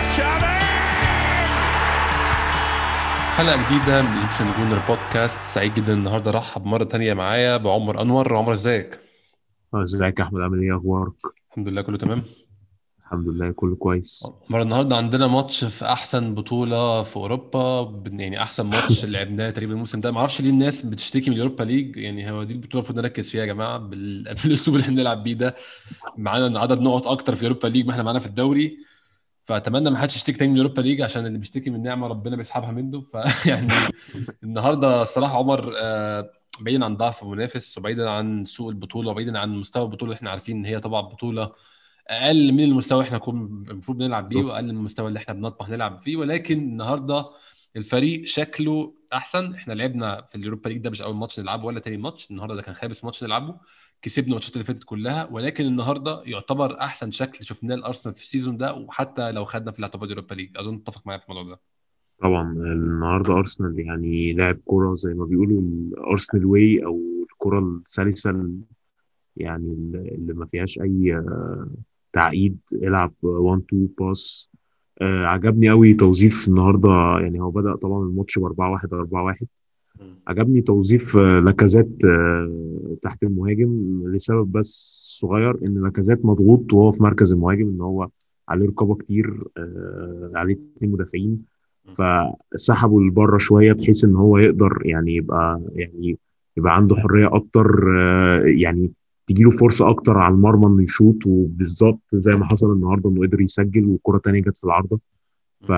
حلقة جديدة من ايجيبشن جونر بودكاست سعيد جدا النهارده ارحب مرة تانية معايا بعمر انور عمر ازيك؟ اه ازيك يا احمد عامل ايه اخبارك الحمد لله كله تمام الحمد لله كله كويس عمر النهارده عندنا ماتش في احسن بطولة في اوروبا بن- يعني احسن ماتش لعبناه تقريبا الموسم ده معرفش ليه الناس بتشتكي من اليوروبا ليج يعني هو دي البطولة المفروض نركز فيها يا جماعة بال- بالاسلوب اللي احنا بنلعب بيه ده معانا عدد نقط اكتر في اليوروبا ليج ما احنا معانا في الدوري فاتمنى ما حدش يشتكي تاني من اليوروبا ليج عشان اللي بيشتكي من نعمه ربنا بيسحبها منه فيعني النهارده الصراحه عمر آه، بعيدا عن ضعف المنافس وبعيدا عن سوء البطوله وبعيدا عن مستوى البطوله اللي احنا عارفين ان هي طبعا بطوله اقل من المستوى اللي احنا كنا المفروض بنلعب بيه واقل من المستوى اللي احنا بنطمح نلعب فيه ولكن النهارده الفريق شكله احسن احنا لعبنا في اليوروبا ليج ده مش اول ماتش نلعبه ولا تاني ماتش النهارده ده كان خامس ماتش نلعبه كسبنا الماتشات اللي فاتت كلها ولكن النهارده يعتبر احسن شكل شفناه الارسنال في السيزون ده وحتى لو خدنا في الاعتبار اليوروبا ليج اظن تتفق معايا في الموضوع ده طبعا النهارده ارسنال يعني لعب كرة زي ما بيقولوا الارسنال واي او الكرة السلسة ال- يعني اللي ما فيهاش اي آه، تعقيد العب 1 2 باس عجبني قوي توظيف النهارده يعني هو بدأ طبعا الماتش ب 4 1 4 1 عجبني توظيف آه، لاكازيت آه، تحت المهاجم لسبب بس صغير ان لاكازيت مضغوط وهو في مركز المهاجم ان هو عليه رقابه كتير آه، عليه اتنين مدافعين فسحبوا لبره شويه بحيث ان هو يقدر يعني يبقى يعني يبقى عنده حريه اكتر آه، يعني تجيله فرصه اكتر على المرمى انه يشوط وبالظبط زي ما حصل النهارده انه قدر يسجل وكره تانيه جت في العارضه ف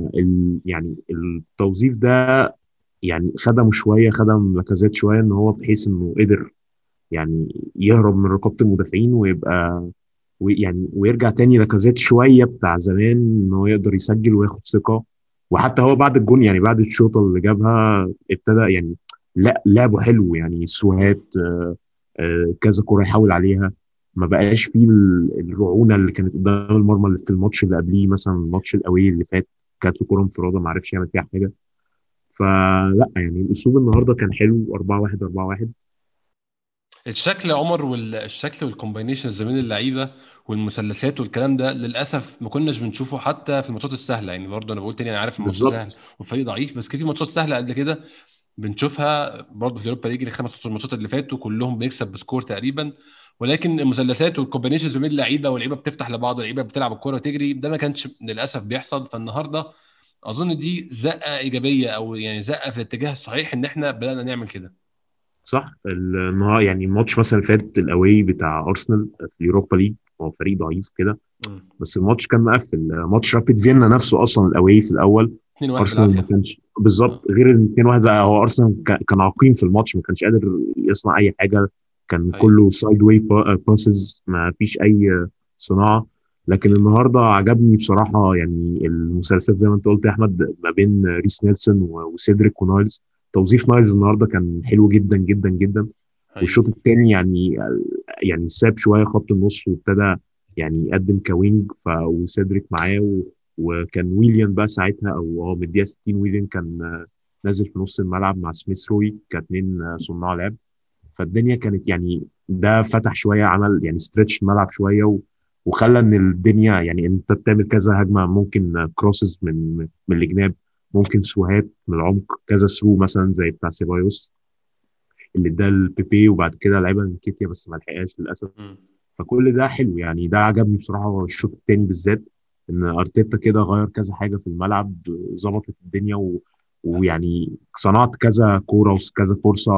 يعني التوظيف ده يعني خدمه شويه خدم لاكازيت شويه ان هو بحيث انه قدر يعني يهرب من رقابه المدافعين ويبقى ويعني ويرجع تاني لاكازيت شويه بتاع زمان ان هو يقدر يسجل وياخد ثقه وحتى هو بعد الجون يعني بعد الشوطه اللي جابها ابتدى يعني لا لعبه حلو يعني سوهات آه، آه، كذا كره يحاول عليها ما بقاش فيه ال- الرعونه اللي كانت قدام المرمى اللي في الماتش اللي قبليه مثلا الماتش الاوي اللي فات كانت له كره انفراده ما عرفش يعمل فيها حاجه فلا يعني الاسلوب النهارده كان حلو 4 1 4 1 الشكل يا عمر والشكل والكومباينيشنز بين اللعيبه والمثلثات والكلام ده للاسف ما كناش بنشوفه حتى في الماتشات السهله يعني برضه انا بقول تاني انا عارف الماتش سهل بالظبط والفريق ضعيف بس كان في ماتشات سهله قبل كده بنشوفها برضه في اليوروبا ليج الخمس ماتشات اللي فاتوا كلهم بنكسب بسكور تقريبا ولكن المثلثات والكومبينيشنز بين اللعيبه واللعيبه بتفتح لبعض واللعيبه بتلعب الكوره وتجري ده ما كانش للاسف بيحصل فالنهارده اظن دي زقه ايجابيه او يعني زقه في الاتجاه الصحيح ان احنا بدانا نعمل كده صح النهار يعني الماتش مثلا اللي فات الاواي بتاع ارسنال في اليوروبا ليج هو فريق ضعيف كده مم. بس الماتش كان مقفل ماتش رابيد فيينا نفسه اصلا الاواي في الاول 2 1 ارسنال ما بالعافيه كانش بالظبط غير ال 2 1 بقى هو ارسنال كا- كان عقيم في الماتش ما كانش قادر يصنع اي حاجه كان ايوه كله سايد واي باسز ما فيش اي صناعه لكن النهارده عجبني بصراحه يعني المسلسلات زي ما انت قلت يا احمد ما بين ريس نيلسون و- وسيدريك ونايلز توظيف نايلز النهارده كان حلو جدا جدا جدا ايوه والشوط الثاني يعني يعني ساب شويه خط النص وابتدى يعني يقدم كوينج ف وسيدريك معاه و... وكان ويليام بقى ساعتها او هو من الدقيقه 60 ويليام كان آه، نازل في نص الملعب مع سميث روي كاتنين آه، صناع لعب فالدنيا كانت يعني ده فتح شويه عمل يعني ستريتش الملعب شويه و... وخلى ان الدنيا يعني انت بتعمل كذا هجمه ممكن كروسز من من الجناب ممكن سوهات من العمق كذا ثرو مثلا زي بتاع سيبايوس اللي اداه لبيبي وبعد كده لعبها نكيتيا بس ما لحقهاش للاسف مم. فكل ده حلو يعني ده عجبني بصراحه الشوط الثاني بالذات ان ارتيتا كده غير كذا حاجه في الملعب ظبطت الدنيا و... ويعني صنعت كذا كوره وكذا فرصه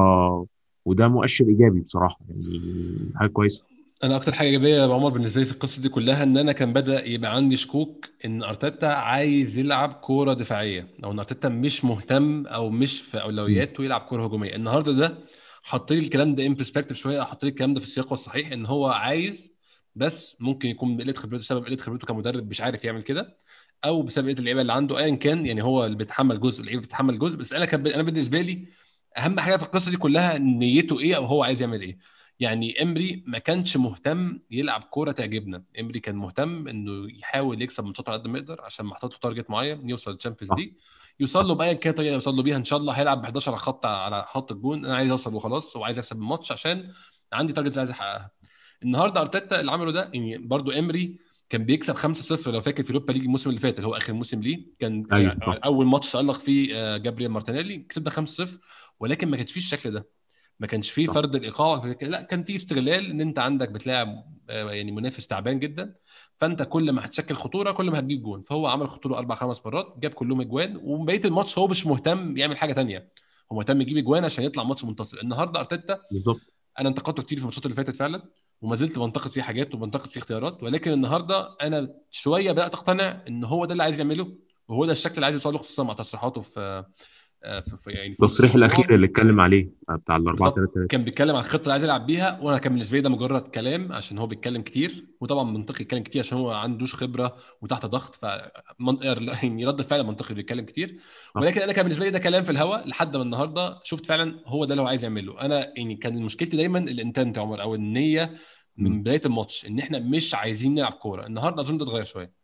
وده مؤشر ايجابي بصراحه يعني حاجه كويسه انا اكتر حاجه ايجابيه يا عمر بالنسبه لي في القصه دي كلها ان انا كان بدا يبقى عندي شكوك ان ارتيتا عايز يلعب كوره دفاعيه او ان ارتيتا مش مهتم او مش في م. اولوياته يلعب كوره هجوميه النهارده ده حط لي الكلام ده ان برسبكتيف شويه حط لي الكلام ده في السياق الصحيح ان هو عايز بس ممكن يكون قله خبرته سبب قله خبرته كمدرب مش عارف يعمل كده او بسبب قله اللعيبه اللي عنده ايا كان يعني هو اللي بيتحمل جزء اللعيبه بتتحمل جزء بس انا كان انا بالنسبه لي اهم حاجه في القصه دي كلها نيته ايه او هو عايز يعمل ايه يعني امري ما كانش مهتم يلعب كوره تعجبنا امري كان مهتم انه يحاول يكسب ماتشات على قد ما يقدر عشان محطوط له تارجت معين يوصل للتشامبيونز صح ليج يوصل له بايا كان طريقه يوصل له بيها ان شاء الله هيلعب ب 11 خط على خط الجون انا عايز اوصل وخلاص وعايز اكسب الماتش عشان عندي تارجتس عايز احققها النهارده ارتيتا اللي عمله ده يعني برضو امري كان بيكسب 5-0 لو فاكر في اوروبا ليج الموسم اللي فات اللي هو اخر موسم ليه كان أيوة، صح. اول ماتش تالق فيه آه، جابرييل مارتينيلي كسبنا 5-0 ولكن ما كانش فيه الشكل ده ما كانش فيه صح. فرد الايقاع لا كان فيه استغلال ان انت عندك بتلاعب آه، يعني منافس تعبان جدا فانت كل ما هتشكل خطوره كل ما هتجيب جون فهو عمل خطوره اربع خمس مرات جاب كلهم اجوان وبقيه الماتش هو مش مهتم يعمل حاجه تانية هو مهتم يجيب اجوان عشان يطلع ماتش منتصر النهارده ارتيتا بالظبط انا انتقدته كتير في الماتشات اللي فاتت فعلا وما زلت بنتقد فيه حاجات وبنتقد فيه اختيارات ولكن النهارده انا شويه بدات اقتنع ان هو ده اللي عايز يعمله وهو ده الشكل اللي عايز يوصل له خصوصا مع تصريحاته في في, في يعني في التصريح الاخير اللي اتكلم عليه بتاع ال 4 بالظبط. 3 3 كان بيتكلم عن الخطه اللي عايز يلعب بيها وانا كان بالنسبه لي ده مجرد كلام عشان هو بيتكلم كتير وطبعا منطقي يتكلم كتير عشان هو عندوش خبره وتحت ضغط ف من- يعني رد الفعل منطقي بيتكلم كتير صح. ولكن انا كان بالنسبه لي ده كلام في الهواء لحد ما النهارده شفت فعلا هو ده اللي هو عايز يعمله انا يعني كان مشكلتي دايما الانتنت يا عمر او النيه من مم. بدايه الماتش ان احنا مش عايزين نلعب كوره النهارده اظن ده اتغير شويه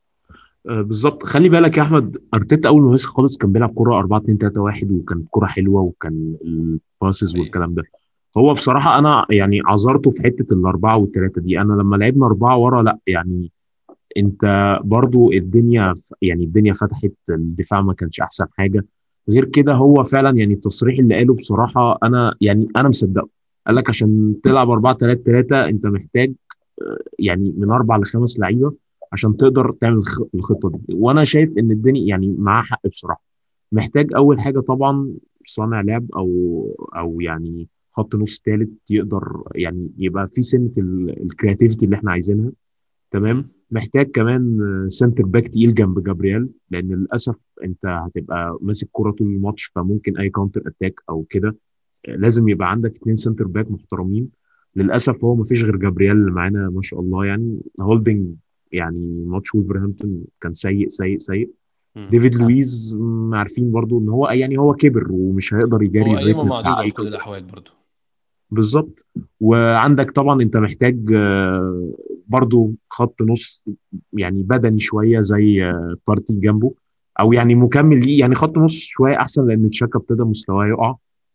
آه، بالظبط خلي بالك يا احمد ارتيتا اول ما مسك خالص كان بيلعب كوره 4 2 3 1 وكانت كوره حلوه وكان الباسز أيوة. والكلام ده هو بصراحه انا يعني عذرته في حته الاربعه والثلاثه دي انا لما لعبنا اربعه ورا لا يعني انت برضو الدنيا يعني الدنيا فتحت الدفاع ما كانش احسن حاجه غير كده هو فعلا يعني التصريح اللي قاله بصراحه انا يعني انا مصدقه قال لك عشان تلعب 4 3 3 انت محتاج آه، يعني من اربع لخمس لعيبه عشان تقدر تعمل الخ- الخطه دي وانا شايف ان الدنيا يعني معاه حق بصراحه محتاج اول حاجه طبعا صانع لعب او او يعني خط نص ثالث يقدر يعني يبقى في سنه الكرياتيفيتي اللي احنا عايزينها تمام محتاج كمان سنتر باك تقيل جنب جابرييل لان للاسف انت هتبقى ماسك كرة طول الماتش فممكن اي كاونتر اتاك او كده لازم يبقى عندك اثنين سنتر باك محترمين للاسف هو ما فيش غير جابرييل اللي معانا ما شاء الله يعني هولدنج يعني ماتش وولفرهامبتون كان سيء سيء سيء ديفيد لويز م، عارفين برضو ان هو يعني هو كبر ومش هيقدر يجاري هو ايامه الريتم بتاع معدوده اي في كل كوتش. الاحوال برضه بالظبط وعندك طبعا انت محتاج آه، برضو خط نص يعني بدني شويه زي آه، بارتي جنبه او يعني مكمل ليه يعني خط نص شويه احسن لان تشاكا ابتدى مستواه يقع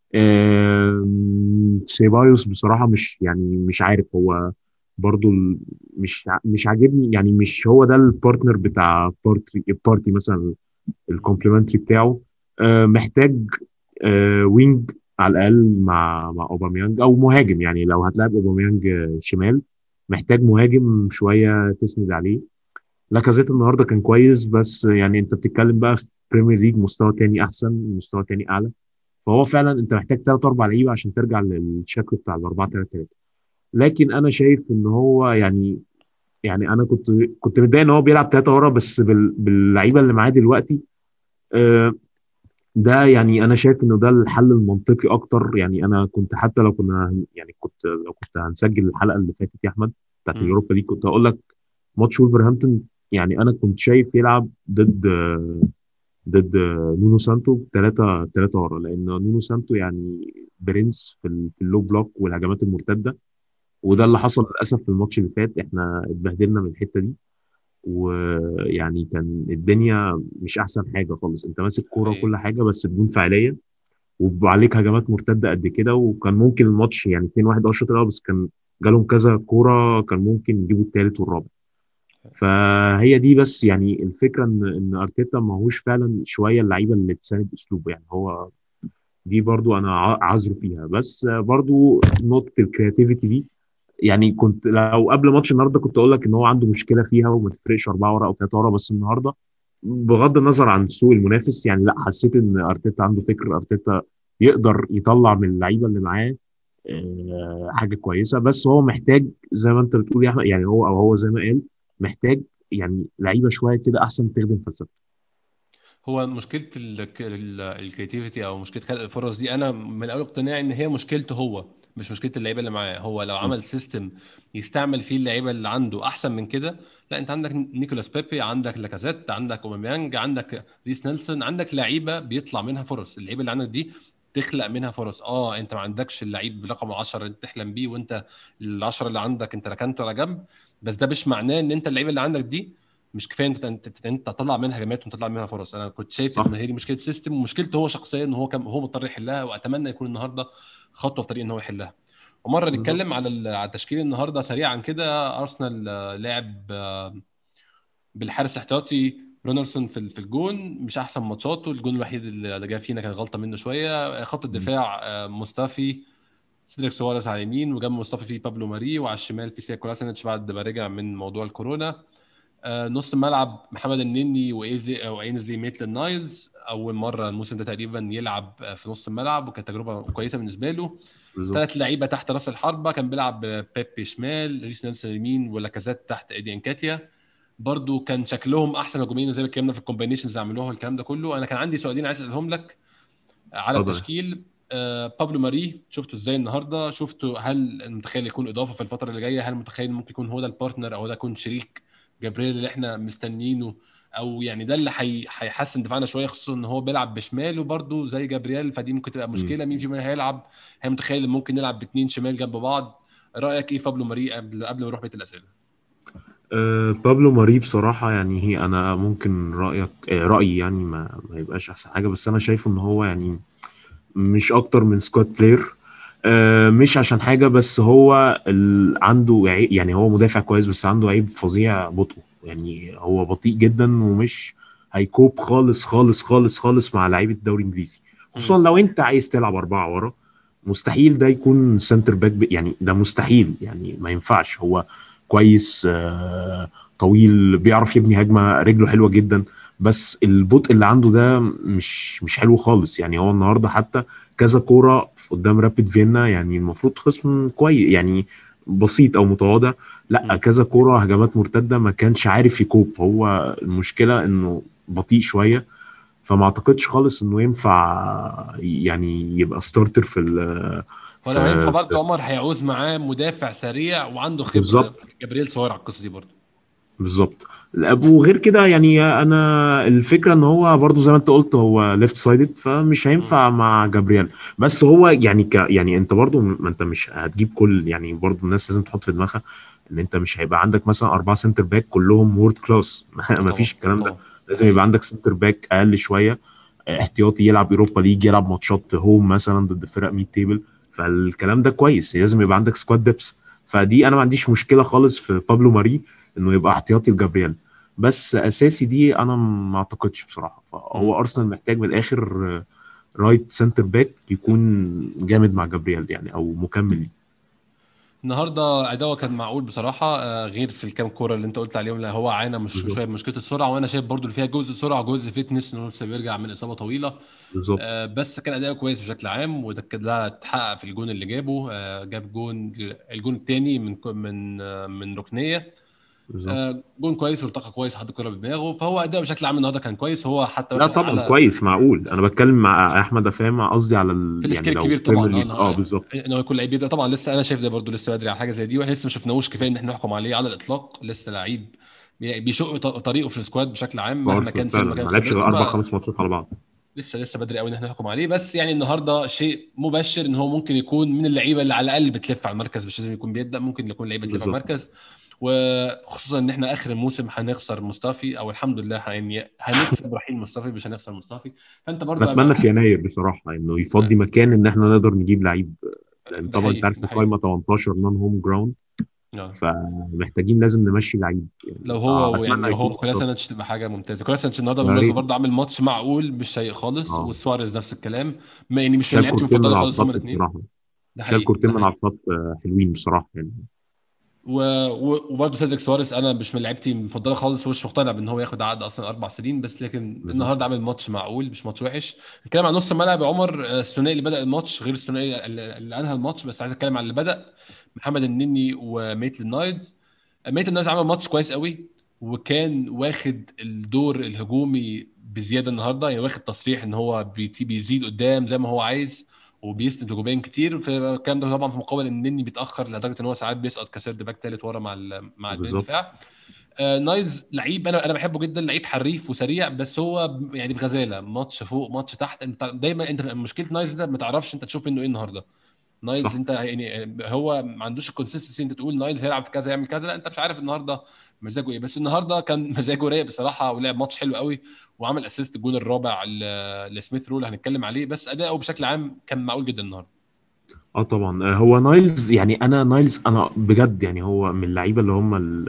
آم، سيبايوس بصراحه مش يعني مش عارف هو برضو ال- مش ع- مش عاجبني يعني مش هو ده البارتنر بتاع بارتي بارتي مثلا الكومبلمنتري بتاعه آه، محتاج آه، وينج على الاقل مع مع اوباميانج او مهاجم يعني لو هتلاعب اوباميانج آه، شمال محتاج مهاجم شويه تسند عليه لاكازيت النهارده كان كويس بس يعني انت بتتكلم بقى في بريمير ليج مستوى تاني احسن مستوى تاني اعلى فهو فعلا انت محتاج ثلاث اربع لعيبه عشان ترجع للشكل بتاع الاربعه 3 3 لكن انا شايف ان هو يعني يعني انا كنت كنت متضايق ان هو بيلعب ثلاثه ورا بس بال- باللعيبه اللي معاه دلوقتي آه، ده يعني انا شايف انه ده الحل المنطقي اكتر يعني انا كنت حتى لو كنا هن- يعني كنت لو كنت هنسجل الحلقه اللي فاتت يا احمد بتاعت مم. اليوروبا دي كنت هقول لك ماتش وولفرهامبتون يعني انا كنت شايف يلعب ضد ضد نونو سانتو ثلاثة ثلاثة ورا لأن نونو سانتو يعني برنس في ال- في اللو بلوك والهجمات المرتدة وده اللي حصل للأسف في الماتش اللي فات احنا اتبهدلنا من الحتة دي ويعني كان الدنيا مش أحسن حاجة خالص أنت ماسك كورة حقيقي. وكل حاجة بس بدون فعالية وعليك هجمات مرتدة قد كده وكان ممكن الماتش يعني 2-1 اه الشوط الأول بس كان جالهم كذا كورة كان ممكن يجيبوا الثالث والرابع فهي دي بس يعني الفكره ان ان ارتيتا ماهوش فعلا شويه اللعيبه اللي تساند اسلوبه يعني هو دي برضو انا ع- عذره فيها بس برضو نقطه الكرياتيفيتي دي يعني كنت لو قبل ماتش النهارده كنت اقول لك ان هو عنده مشكله فيها وما تفرقش اربعه ورا او ثلاثه ورا بس النهارده بغض النظر عن سوء المنافس يعني لا حسيت ان ارتيتا عنده فكر ارتيتا يقدر يطلع من اللعيبه اللي معاه آه، حاجه كويسه بس هو محتاج زي ما انت بتقول يا احمد يعني هو او هو زي ما قال محتاج يعني لعيبه شويه كده احسن تخدم فلسفته هو مشكله الكريتيفيتي او مشكله خلق الفرص دي انا من الاول اقتناعي ان هي مشكلته هو مش مشكله اللعيبه اللي معاه هو لو عمل سيستم يستعمل فيه اللعيبه اللي عنده احسن من كده لا انت عندك نيكولاس بيبي عندك لاكازيت عندك اوباميانج عندك ريس نيلسون عندك لعيبه بيطلع منها فرص اللعيبه اللي عندك دي تخلق منها فرص اه انت ما عندكش اللعيب برقم 10 اللي تحلم بيه وانت ال10 اللي عندك انت ركنته على جنب بس ده مش معناه ان انت اللعيبه اللي عندك دي مش كفايه انت انت انت انت تطلع منها هجمات وتطلع منها فرص انا كنت شايف صح. ان هي دي مشكله سيستم ومشكلته هو شخصيا ان هو كان هو مضطر يحلها واتمنى يكون النهارده خطوه في طريق ان هو يحلها ومره بالظبط نتكلم على ال- على التشكيل النهارده سريعا كده ارسنال آه، لعب آه، بالحارس الاحتياطي رونالدسون في في الجون مش احسن ماتشاته الجون الوحيد اللي جاب فينا كان غلطه منه شويه خط مم. الدفاع آه، مصطفي سيدريك سواريز على اليمين وجنب مصطفي في بابلو ماري وعلى الشمال في سيا كولاسينيتش بعد ما رجع من موضوع الكورونا آه، نص الملعب محمد النني وايزلي او اينزلي ميتل نايلز اول مره الموسم ده تقريبا يلعب آه، في نص الملعب وكانت تجربه كويسه بالنسبه له بالظبط ثلاث لعيبه تحت راس الحربه كان بيلعب بيبي شمال ريس نيلسون يمين ولاكازيت تحت ايدي انكاتيا برضو كان شكلهم احسن هجوميا زي ما اتكلمنا في الكومبينيشنز اللي عملوها والكلام ده كله انا كان عندي سؤالين عايز اسالهم لك على اتفضل التشكيل آه، بابلو ماري شفته ازاي النهارده شفته هل متخيل يكون اضافه في الفتره اللي جايه هل متخيل ممكن يكون هو ده البارتنر او ده يكون شريك جبريل اللي احنا مستنيينه او يعني ده اللي حي- هيحسن دفاعنا شويه خصوصا ان هو بيلعب بشمال وبرده زي جبريل فدي ممكن تبقى مم. مشكله مين فيهم هيلعب هي متخيل إن ممكن نلعب باثنين شمال جنب بعض رايك ايه في بابلو ماري قبل قبل ما نروح بيت الاسئله أه بابلو ماري بصراحة يعني هي أنا ممكن رأيك آه، رأيي يعني ما, ما يبقاش أحسن حاجة بس أنا شايفه إن هو يعني مش أكتر من سكواد بلاير أه مش عشان حاجة بس هو ال... عنده عيب يعني هو مدافع كويس بس عنده عيب فظيع بطء يعني هو بطيء جدا ومش هيكوب خالص خالص خالص خالص مع لعيبة الدوري الإنجليزي خصوصا لو أنت عايز تلعب أربعة ورا مستحيل ده يكون سنتر باك ب... يعني ده مستحيل يعني ما ينفعش هو كويس آه، طويل بيعرف يبني هجمه رجله حلوه جدا بس البطء اللي عنده ده مش مش حلو خالص يعني هو النهارده حتى كذا كوره في قدام رابيد فيينا يعني المفروض خصم كويس يعني بسيط او متواضع لا مم. كذا كوره هجمات مرتده ما كانش عارف يكوب هو المشكله انه بطيء شويه فما اعتقدش خالص انه ينفع يعني يبقى ستارتر في ال ولو هينفع في برضه عمر هيعوز معاه مدافع سريع وعنده خبره بالظبط جبريل صغير على القصه دي برضه بالظبط وغير كده يعني انا الفكره ان هو برضو زي ما انت قلت هو ليفت سايدد فمش هينفع مع جابرييل بس هو يعني ك يعني انت برضو ما انت مش هتجيب كل يعني برضو الناس لازم تحط في دماغها ان انت مش هيبقى عندك مثلا اربعه سنتر باك كلهم وورد كلاس ما طبعا فيش الكلام ده طبعا لازم يبقى عندك سنتر باك اقل شويه احتياطي يلعب اوروبا ليج يلعب ماتشات هوم مثلا ضد فرق ميد تيبل فالكلام ده كويس لازم يبقى عندك سكواد ديبس فدي انا ما عنديش مشكله خالص في بابلو ماري انه يبقى احتياطي لجابرييل بس اساسي دي انا ما اعتقدش بصراحه فهو ارسنال محتاج من الاخر رايت سنتر باك يكون جامد مع جابرييل يعني او مكمل ليه النهارده اداؤه كان معقول بصراحه آه، غير في الكام كوره اللي انت قلت عليهم لا هو عانى مش بالظبط شويه بمشكله السرعه وانا شايف برضو اللي فيها جزء سرعه جزء فتنس انه لسه بيرجع من اصابه طويله بالظبط آه، بس كان اداؤه كويس بشكل عام وده كده ده اتحقق في الجون اللي جابه آه، جاب جون الجون الثاني من من آه، من ركنيه بالظبط آه، جون كويس والتقى كويس حط الكوره بدماغه فهو اداؤه بشكل عام النهارده كان كويس هو حتى لا واخد طبعا اعلى كويس معقول انا بتكلم مع احمد افهم قصدي على في ال... يعني السكيل لو الكبير طبعا بريمير اه ليج إن اه هو بالظبط ان هو يكون لعيب يبدأ طبعا لسه انا شايف ده برضو لسه بدري على حاجه زي دي واحنا لسه ما شفناهوش كفايه ان احنا نحكم عليه على الاطلاق لسه لعيب بي- بيشق ط- طريقه في السكواد بشكل عام في مهما ارسنال كان فين فعلا مكان ما لعبش غير خبرته اربع ما خمس ماتشات على بعض لسه لسه بدري قوي ان احنا نحكم عليه بس يعني النهارده شيء مبشر ان هو ممكن يكون من اللعيبه اللي على الاقل بتلف على المركز مش لازم يكون بيبدا ممكن يكون لعيبه بتلف على بالظبط المركز وخصوصا ان احنا اخر الموسم هنخسر مصطفي او الحمد لله يعني هنكسب رحيل مصطفي مش هنخسر مصطفي فانت برضو بتمنى في يناير بصراحه انه يفضي مكان ان احنا نقدر نجيب لعيب لان ده طبعا انت حقيقي عارف ده حقيقي القايمه 18 نون هوم جراوند آه. فمحتاجين لازم نمشي لعيب يعني لو هو اتمنى يعني لو يكون هو ستارت كولاسينيتش تبقى حاجه ممتازه كولاسينيتش النهارده يا بالمناسبه ريت برضه عامل ماتش معقول مش سيء خالص اه وسواريز نفس الكلام ما يعني مش من شال لعيبتي كورتين من المفضله على خالص هما الخط الاثنين بصراحه ده شال حقيقي كورتين ده من على حقيقي الخط آه، حلوين بصراحه يعني و... و... وبرضه سيدريك سواريز انا مش من لعيبتي المفضله خالص ومش مقتنع بان هو ياخد عقد اصلا اربع سنين بس لكن بالظبط النهارده عامل ماتش معقول مش ماتش وحش نتكلم عن نص الملعب يا عمر آه، الثنائي اللي بدا الماتش غير الثنائي اللي اللي انهى الماتش بس عايز اتكلم عن اللي بدا محمد النني وميتل نايلز ميتل نايلز عمل ماتش كويس قوي وكان واخد الدور الهجومي بزياده النهارده يعني واخد تصريح ان هو بيتي- بيزيد قدام زي ما هو عايز وبيسند هجوميا كتير فالكلام ده طبعا في مقابل ان النني بيتاخر لدرجه ان هو ساعات بيسقط كسيرد باك ثالث ورا مع ال- مع البين بالظبط الدفاع آه، نايلز لعيب انا انا بحبه جدا لعيب حريف وسريع بس هو ب- يعني بغزاله ماتش فوق ماتش تحت انت دايما انت مشكله نايلز ده ما تعرفش انت تشوف منه ايه النهارده نايلز صح انت يعني هو ما عندوش الكونسيستنسي انت تقول نايلز هيلعب في كذا يعمل كذا لا انت مش عارف النهارده مزاجه ايه بس النهارده كان مزاجه رايق بصراحه ولعب ماتش حلو قوي وعمل اسيست الجون الرابع ل- لسميث رول هنتكلم عليه بس اداؤه بشكل عام كان معقول جدا النهارده اه طبعا آه، هو نايلز يعني انا نايلز انا بجد يعني هو من اللعيبه اللي هم ال-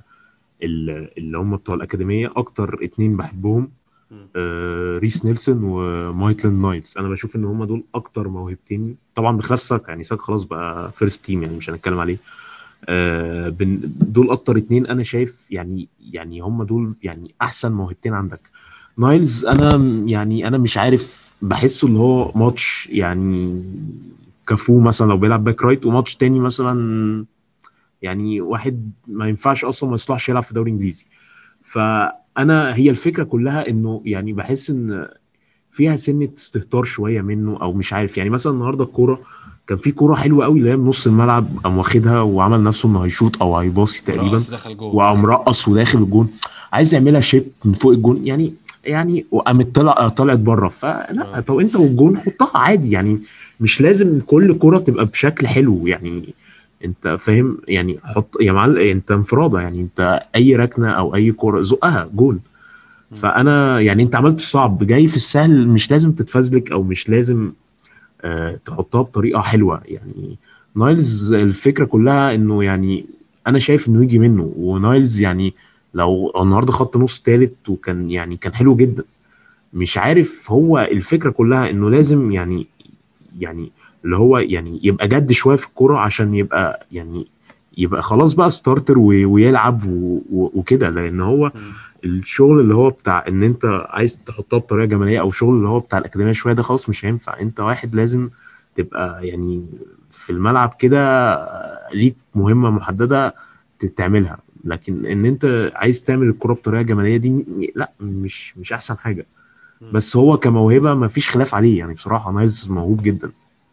ال- اللي هم بتوع الاكاديميه اكتر اتنين بحبهم مم. آه، ريس نيلسون ومايتلاند نايلز انا بشوف ان هم دول اكتر موهبتين طبعا بخلاف ساكا يعني ساكا خلاص بقى فيرست تيم يعني مش هنتكلم عليه آه، بن- دول اكتر اتنين انا شايف يعني يعني هم دول يعني احسن موهبتين عندك نايلز انا م- يعني انا مش عارف بحسه اللي هو ماتش يعني كافو مثلا لو بيلعب باك رايت وماتش تاني مثلا يعني واحد ما ينفعش اصلا ما يصلحش يلعب في دوري انجليزي فانا هي الفكره كلها انه يعني بحس ان فيها سنه استهتار شويه منه او مش عارف يعني مثلا النهارده الكوره كان في كوره حلوه قوي اللي هي من نص الملعب قام واخدها وعمل نفسه انه هيشوط او هيباصي تقريبا رقص ودخل جول وقام رقص وداخل الجون عايز يعملها شيب من فوق الجون يعني يعني وقامت طلع طلعت بره فلا آه. طب انت والجون حطها عادي يعني مش لازم كل كرة تبقى بشكل حلو يعني انت فاهم يعني حط يا معلم انت انفراده يعني انت اي ركنه او اي كرة زقها جون مم. فانا يعني انت عملت الصعب جاي في السهل مش لازم تتفزلك او مش لازم آه تحطها بطريقه حلوه يعني نايلز الفكره كلها انه يعني انا شايف انه يجي منه ونايلز يعني لو النهارده خط نص تالت وكان يعني كان حلو جدا مش عارف هو الفكره كلها انه لازم يعني يعني اللي هو يعني يبقى جد شويه في الكوره عشان يبقى يعني يبقى خلاص بقى ستارتر و- ويلعب و- و- وكده لان هو مم. الشغل اللي هو بتاع ان انت عايز تحطها بطريقه جماليه او شغل اللي هو بتاع الاكاديميه شويه ده خلاص مش هينفع انت واحد لازم تبقى يعني في الملعب كده ليك مهمه محدده ت- تعملها لكن ان انت عايز تعمل الكرة بطريقه جماليه دي م- لا مش مش احسن حاجه مم. بس هو كموهبه ما فيش خلاف عليه يعني بصراحه نايلز موهوب جدا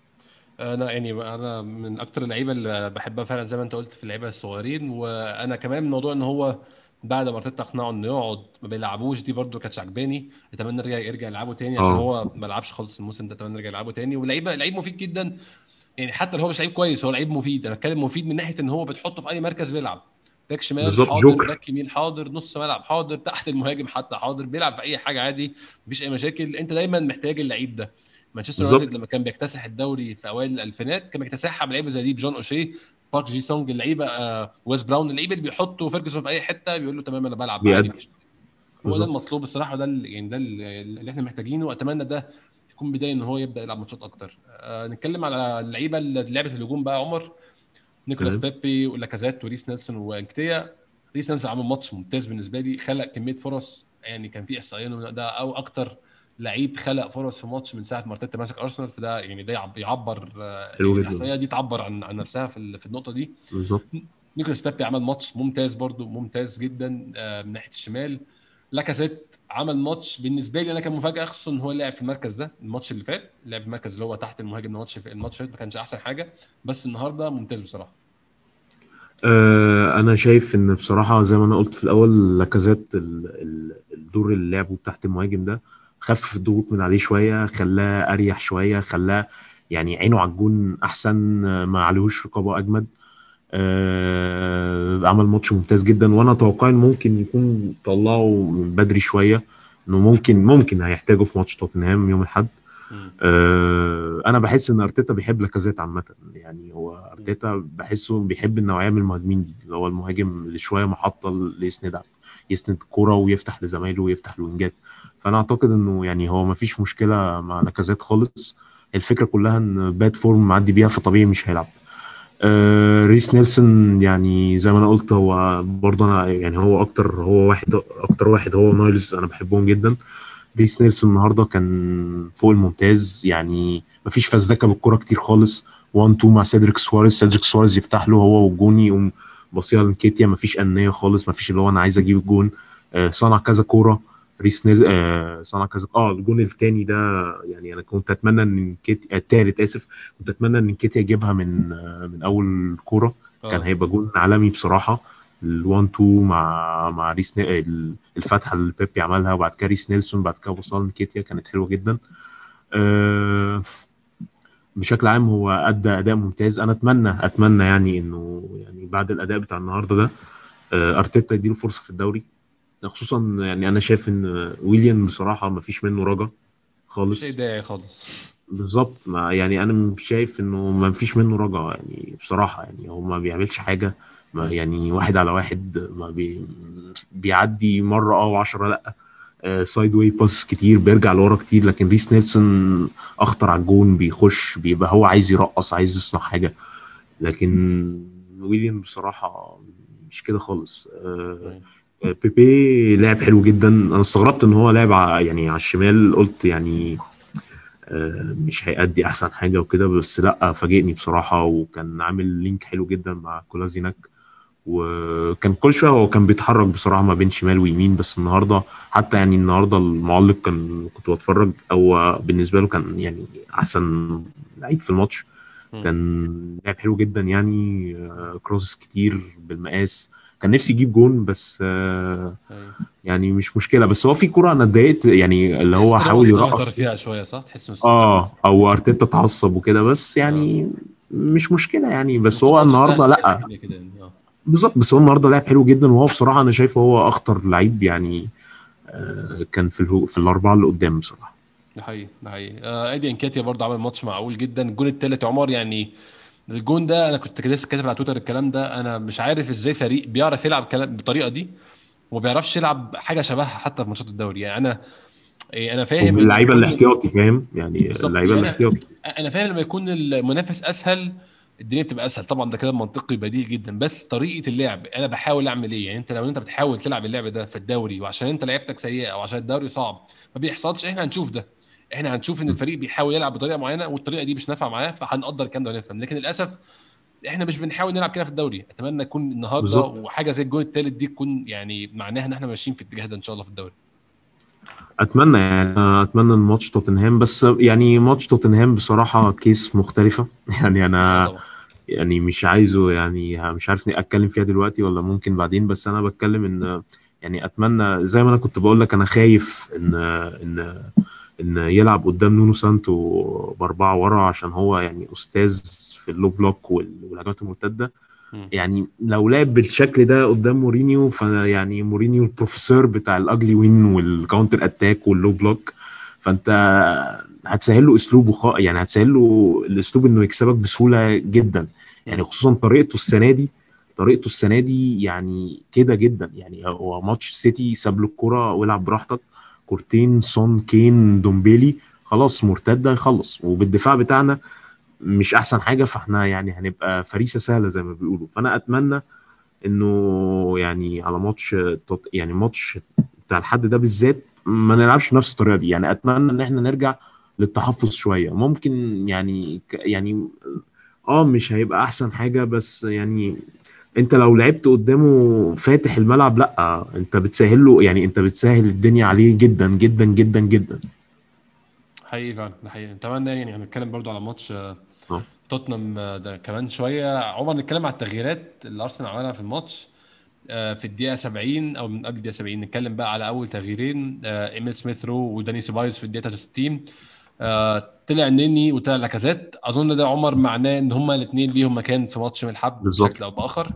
انا يعني انا من اكتر اللعيبه اللي بحبها فعلا زي ما انت قلت في اللعيبه الصغيرين وانا كمان موضوع ان هو بعد ما ارتيتا اقنعه انه يقعد ما بيلعبوش دي برده كانتش عجباني اتمنى يرجع يرجع يلعبه تاني عشان اه هو ما لعبش خالص الموسم ده اتمنى يرجع يلعبه تاني ولعيبه لعيب مفيد جدا يعني حتى لو هو مش لعيب كويس هو لعيب مفيد انا بتكلم مفيد من ناحيه ان هو بتحطه في اي مركز بيلعب باك شمال بالظبط حاضر جوكر باك يمين حاضر نص ملعب حاضر تحت المهاجم حتى حاضر بيلعب في اي حاجه عادي مفيش اي مشاكل انت دايما محتاج اللعيب ده مانشستر يونايتد بالظبط لما كان بيكتسح الدوري في اوائل الالفينات كان بيكتسحها بلعيبه زي دي جون اوشي بارك جي سونج اللعيبه آه ويس براون اللعيبه اللي بيحطوا فيرجسون في اي حته بيقول له تمام انا بلعب عادي بيأدي مش هو ده بالظبط المطلوب الصراحه وده اللي يعني ده اللي اللي احنا محتاجينه واتمنى ده يكون بدايه ان هو يبدا يلعب ماتشات اكتر آه نتكلم على اللعيبه اللي لعبت الهجوم بقى عمر نيكولاس تمام بيبي ولاكازيت وريس نيلسون وانكتيا ريس نيلسون عمل ماتش ممتاز بالنسبه لي خلق كميه فرص يعني كان في احصائيه إنه ده او اكتر لعيب خلق فرص في ماتش من ساعه ما ارتيتا ماسك ارسنال فده يعني ده يعب- يعبر آه، حلو يعني جدا الاحصائيه دي تعبر عن عن نفسها في ال- في النقطه دي بالظبط نيكولاس بيبي عمل ماتش ممتاز برضو ممتاز جدا آه، من ناحيه الشمال لاكازيت عمل ماتش بالنسبه لي انا كان مفاجاه خصوصا ان هو لعب في المركز ده الماتش اللي فات لعب في المركز اللي هو تحت المهاجم الماتش الماتش اللي فات ما كانش احسن حاجه بس النهارده ممتاز بصراحه آه انا شايف ان بصراحه زي ما انا قلت في الاول لاكازيت ال- ال- الدور اللي لعبه تحت المهاجم ده خفف الضغوط من عليه شويه خلاه اريح شويه خلاه يعني عينه على الجون احسن آه، ما عليهوش رقابه اجمد آه عمل ماتش ممتاز جدا وانا اتوقع ان ممكن يكون طلعه من بدري شويه انه ممكن ممكن هيحتاجه في ماتش توتنهام يوم الاحد مم. آه، انا بحس ان ارتيتا بيحب لاكازيت عامه يعني هو مم. ارتيتا بحسه بيحب النوعيه من المهاجمين دي اللي هو المهاجم اللي شويه محطه اللي يسند يسند كوره ويفتح لزمايله ويفتح الوينجات فانا اعتقد انه يعني هو ما فيش مشكله مع لاكازيت خالص الفكره كلها ان باد فورم معدي بيها فطبيعي مش هيلعب آه ريس نيلسون يعني زي ما انا قلت هو برضه انا يعني هو اكتر هو واحد اكتر واحد هو نايلز انا بحبهم جدا ريس نيلسون النهارده كان فوق الممتاز يعني مفيش فزلكه بالكوره كتير خالص 1 2 مع سيدريك سواريز سيدريك سواريز يفتح له هو والجون يقوم باصيها لنكيتيا مفيش انيه خالص مفيش اللي هو انا عايز اجيب الجون آه صنع كذا كوره ريس نيل آه صنع كذا اه الجون الثاني ده يعني انا كنت اتمنى ان نكيتيا الثالث اسف كنت اتمنى ان نكيتيا يجيبها من آه من اول كوره كان اه هيبقى جون عالمي بصراحه ال 1 2 مع مع ريس ني- ال- الفتحه اللي بيبي عملها وبعد كده ريس نيلسون بعد كده وصل نكيتيا كانت حلوه جدا آه، بشكل عام هو ادى اداء ممتاز انا اتمنى اتمنى يعني انه يعني بعد الاداء بتاع النهارده ده آه، ارتيتا يديله فرصه في الدوري خصوصا يعني انا شايف ان ويليام بصراحه ما فيش منه رجا مش اي خالص داعي خالص بالظبط ما يعني انا مش شايف انه ما فيش منه رجعه يعني بصراحه يعني هو ما بيعملش حاجه ما مم. يعني واحد على واحد ما بي بيعدي مره اه و10 لا سايد واي باس كتير بيرجع لورا كتير لكن ريس نيلسون اخطر على الجون بيخش بيبقى هو عايز يرقص عايز يصنع حاجه لكن ويليام بصراحه مش كده خالص آه، أيوة. آه، بيبي لعب حلو جدا انا استغربت ان هو لعب ع- يعني على الشمال قلت يعني آه، مش هيأدي احسن حاجه وكده بس لا فاجئني بصراحه وكان عامل لينك حلو جدا مع كولازيناك وكان كل شويه هو كان بيتحرك بصراحه ما بين شمال ويمين بس النهارده حتى يعني النهارده المعلق كان كنت بتفرج او بالنسبه له كان يعني احسن لعيب في الماتش مم. كان لعب حلو جدا يعني آه، كروسس كتير بالمقاس كان نفسي يجيب جون بس آه، أيوة. يعني مش مشكله بس هو في كرة انا اتضايقت يعني اللي هو تحس إن حاول استهتر يرقص فيها شويه صح تحس انه استهتر اه او ارتيتا اتعصب وكده بس يعني مش مشكله يعني بس هو المفروض ماتش النهارده سهل لا كده كده يعني اه بالظبط بس هو النهارده لعب حلو جدا وهو بصراحه انا شايفه هو اخطر لعيب يعني آه، كان في الهو في الاربعه اللي قدام بصراحه ده حقيقي ده حقيقي آه ايدي انكاتيا برضه عمل ماتش معقول جدا الجون الثالث يا عمر يعني الجون ده انا كنت كده لسه كاتب على تويتر الكلام ده انا مش عارف ازاي فريق بيعرف يلعب كلام بالطريقه دي وما بيعرفش يلعب حاجه شبهها حتى في ماتشات الدوري يعني انا إيه، انا فاهم ان واللعيبه الجون الاحتياطي فاهم يعني بالظبط اللعيبه يعني انا الاحتياطي انا فاهم لما يكون المنافس اسهل الدنيا بتبقى اسهل طبعا ده كلام منطقي بديهي جدا بس طريقه اللعب انا بحاول اعمل ايه يعني انت لو انت بتحاول تلعب اللعب ده في الدوري وعشان انت لعبتك سيئه او عشان الدوري صعب ما بيحصلش احنا هنشوف ده احنا هنشوف ان الفريق بيحاول يلعب بطريقه معينه والطريقه دي مش نافعه معاه فهنقدر الكلام ده ونفهم لكن للاسف احنا مش بنحاول نلعب كده في الدوري اتمنى يكون النهارده بالظبط وحاجه زي الجون الثالث دي تكون يعني معناها ان احنا ماشيين في الاتجاه ده ان شاء الله في الدوري اتمنى يعني أنا اتمنى ان ماتش توتنهام بس يعني ماتش توتنهام بصراحه كيس مختلفه يعني اه انا طبعا يعني مش عايزه يعني مش عارف إني اتكلم فيها دلوقتي ولا ممكن بعدين بس انا بتكلم ان يعني اتمنى زي ما انا كنت بقول لك انا خايف ان ان ان يلعب قدام نونو سانتو باربعه ورا عشان هو يعني استاذ في اللو بلوك وال- والهجمات المرتده مم. يعني لو لعب بالشكل ده قدام مورينيو فيعني مورينيو البروفيسور بتاع الاجلي وين والكاونتر اتاك واللو بلوك فانت هتسهل له اسلوبه خ... يعني هتسهل له الاسلوب انه يكسبك بسهوله جدا يعني مم. خصوصا طريقته السنه دي طريقته السنه دي يعني كده جدا يعني هو ماتش السيتي ساب له الكوره والعب براحتك كورتين سون كين دومبيلي خلاص مرتده يخلص وبالدفاع بتاعنا مش احسن حاجه فاحنا يعني هنبقى فريسه سهله زي ما بيقولوا فانا اتمنى انه يعني على ماتش توت- يعني ماتش بتاع الحد ده بالذات ما نلعبش بنفس الطريقه دي يعني اتمنى ان احنا نرجع للتحفظ شويه ممكن يعني ك- يعني اه مش هيبقى احسن حاجه بس يعني انت لو لعبت قدامه فاتح الملعب لا انت بتسهل له يعني انت بتسهل الدنيا عليه جدا جدا جدا جدا حقيقي فعلا ده حقيقي نتمنى يعني هنتكلم برضو على ماتش آه، اه توتنهام آه، ده كمان شويه عمر نتكلم على التغييرات اللي ارسنال عملها في الماتش آه، في الدقيقه 70 او من قبل الدقيقه 70 نتكلم بقى على اول تغييرين آه، ايميل سميث رو وداني سيبايوس في الدقيقه 63 آه، طلع نني وطلع لاكازيت اظن ده عمر معناه ان هما الاثنين ليهم مكان في ماتش من الحب بالظبط بشكل او باخر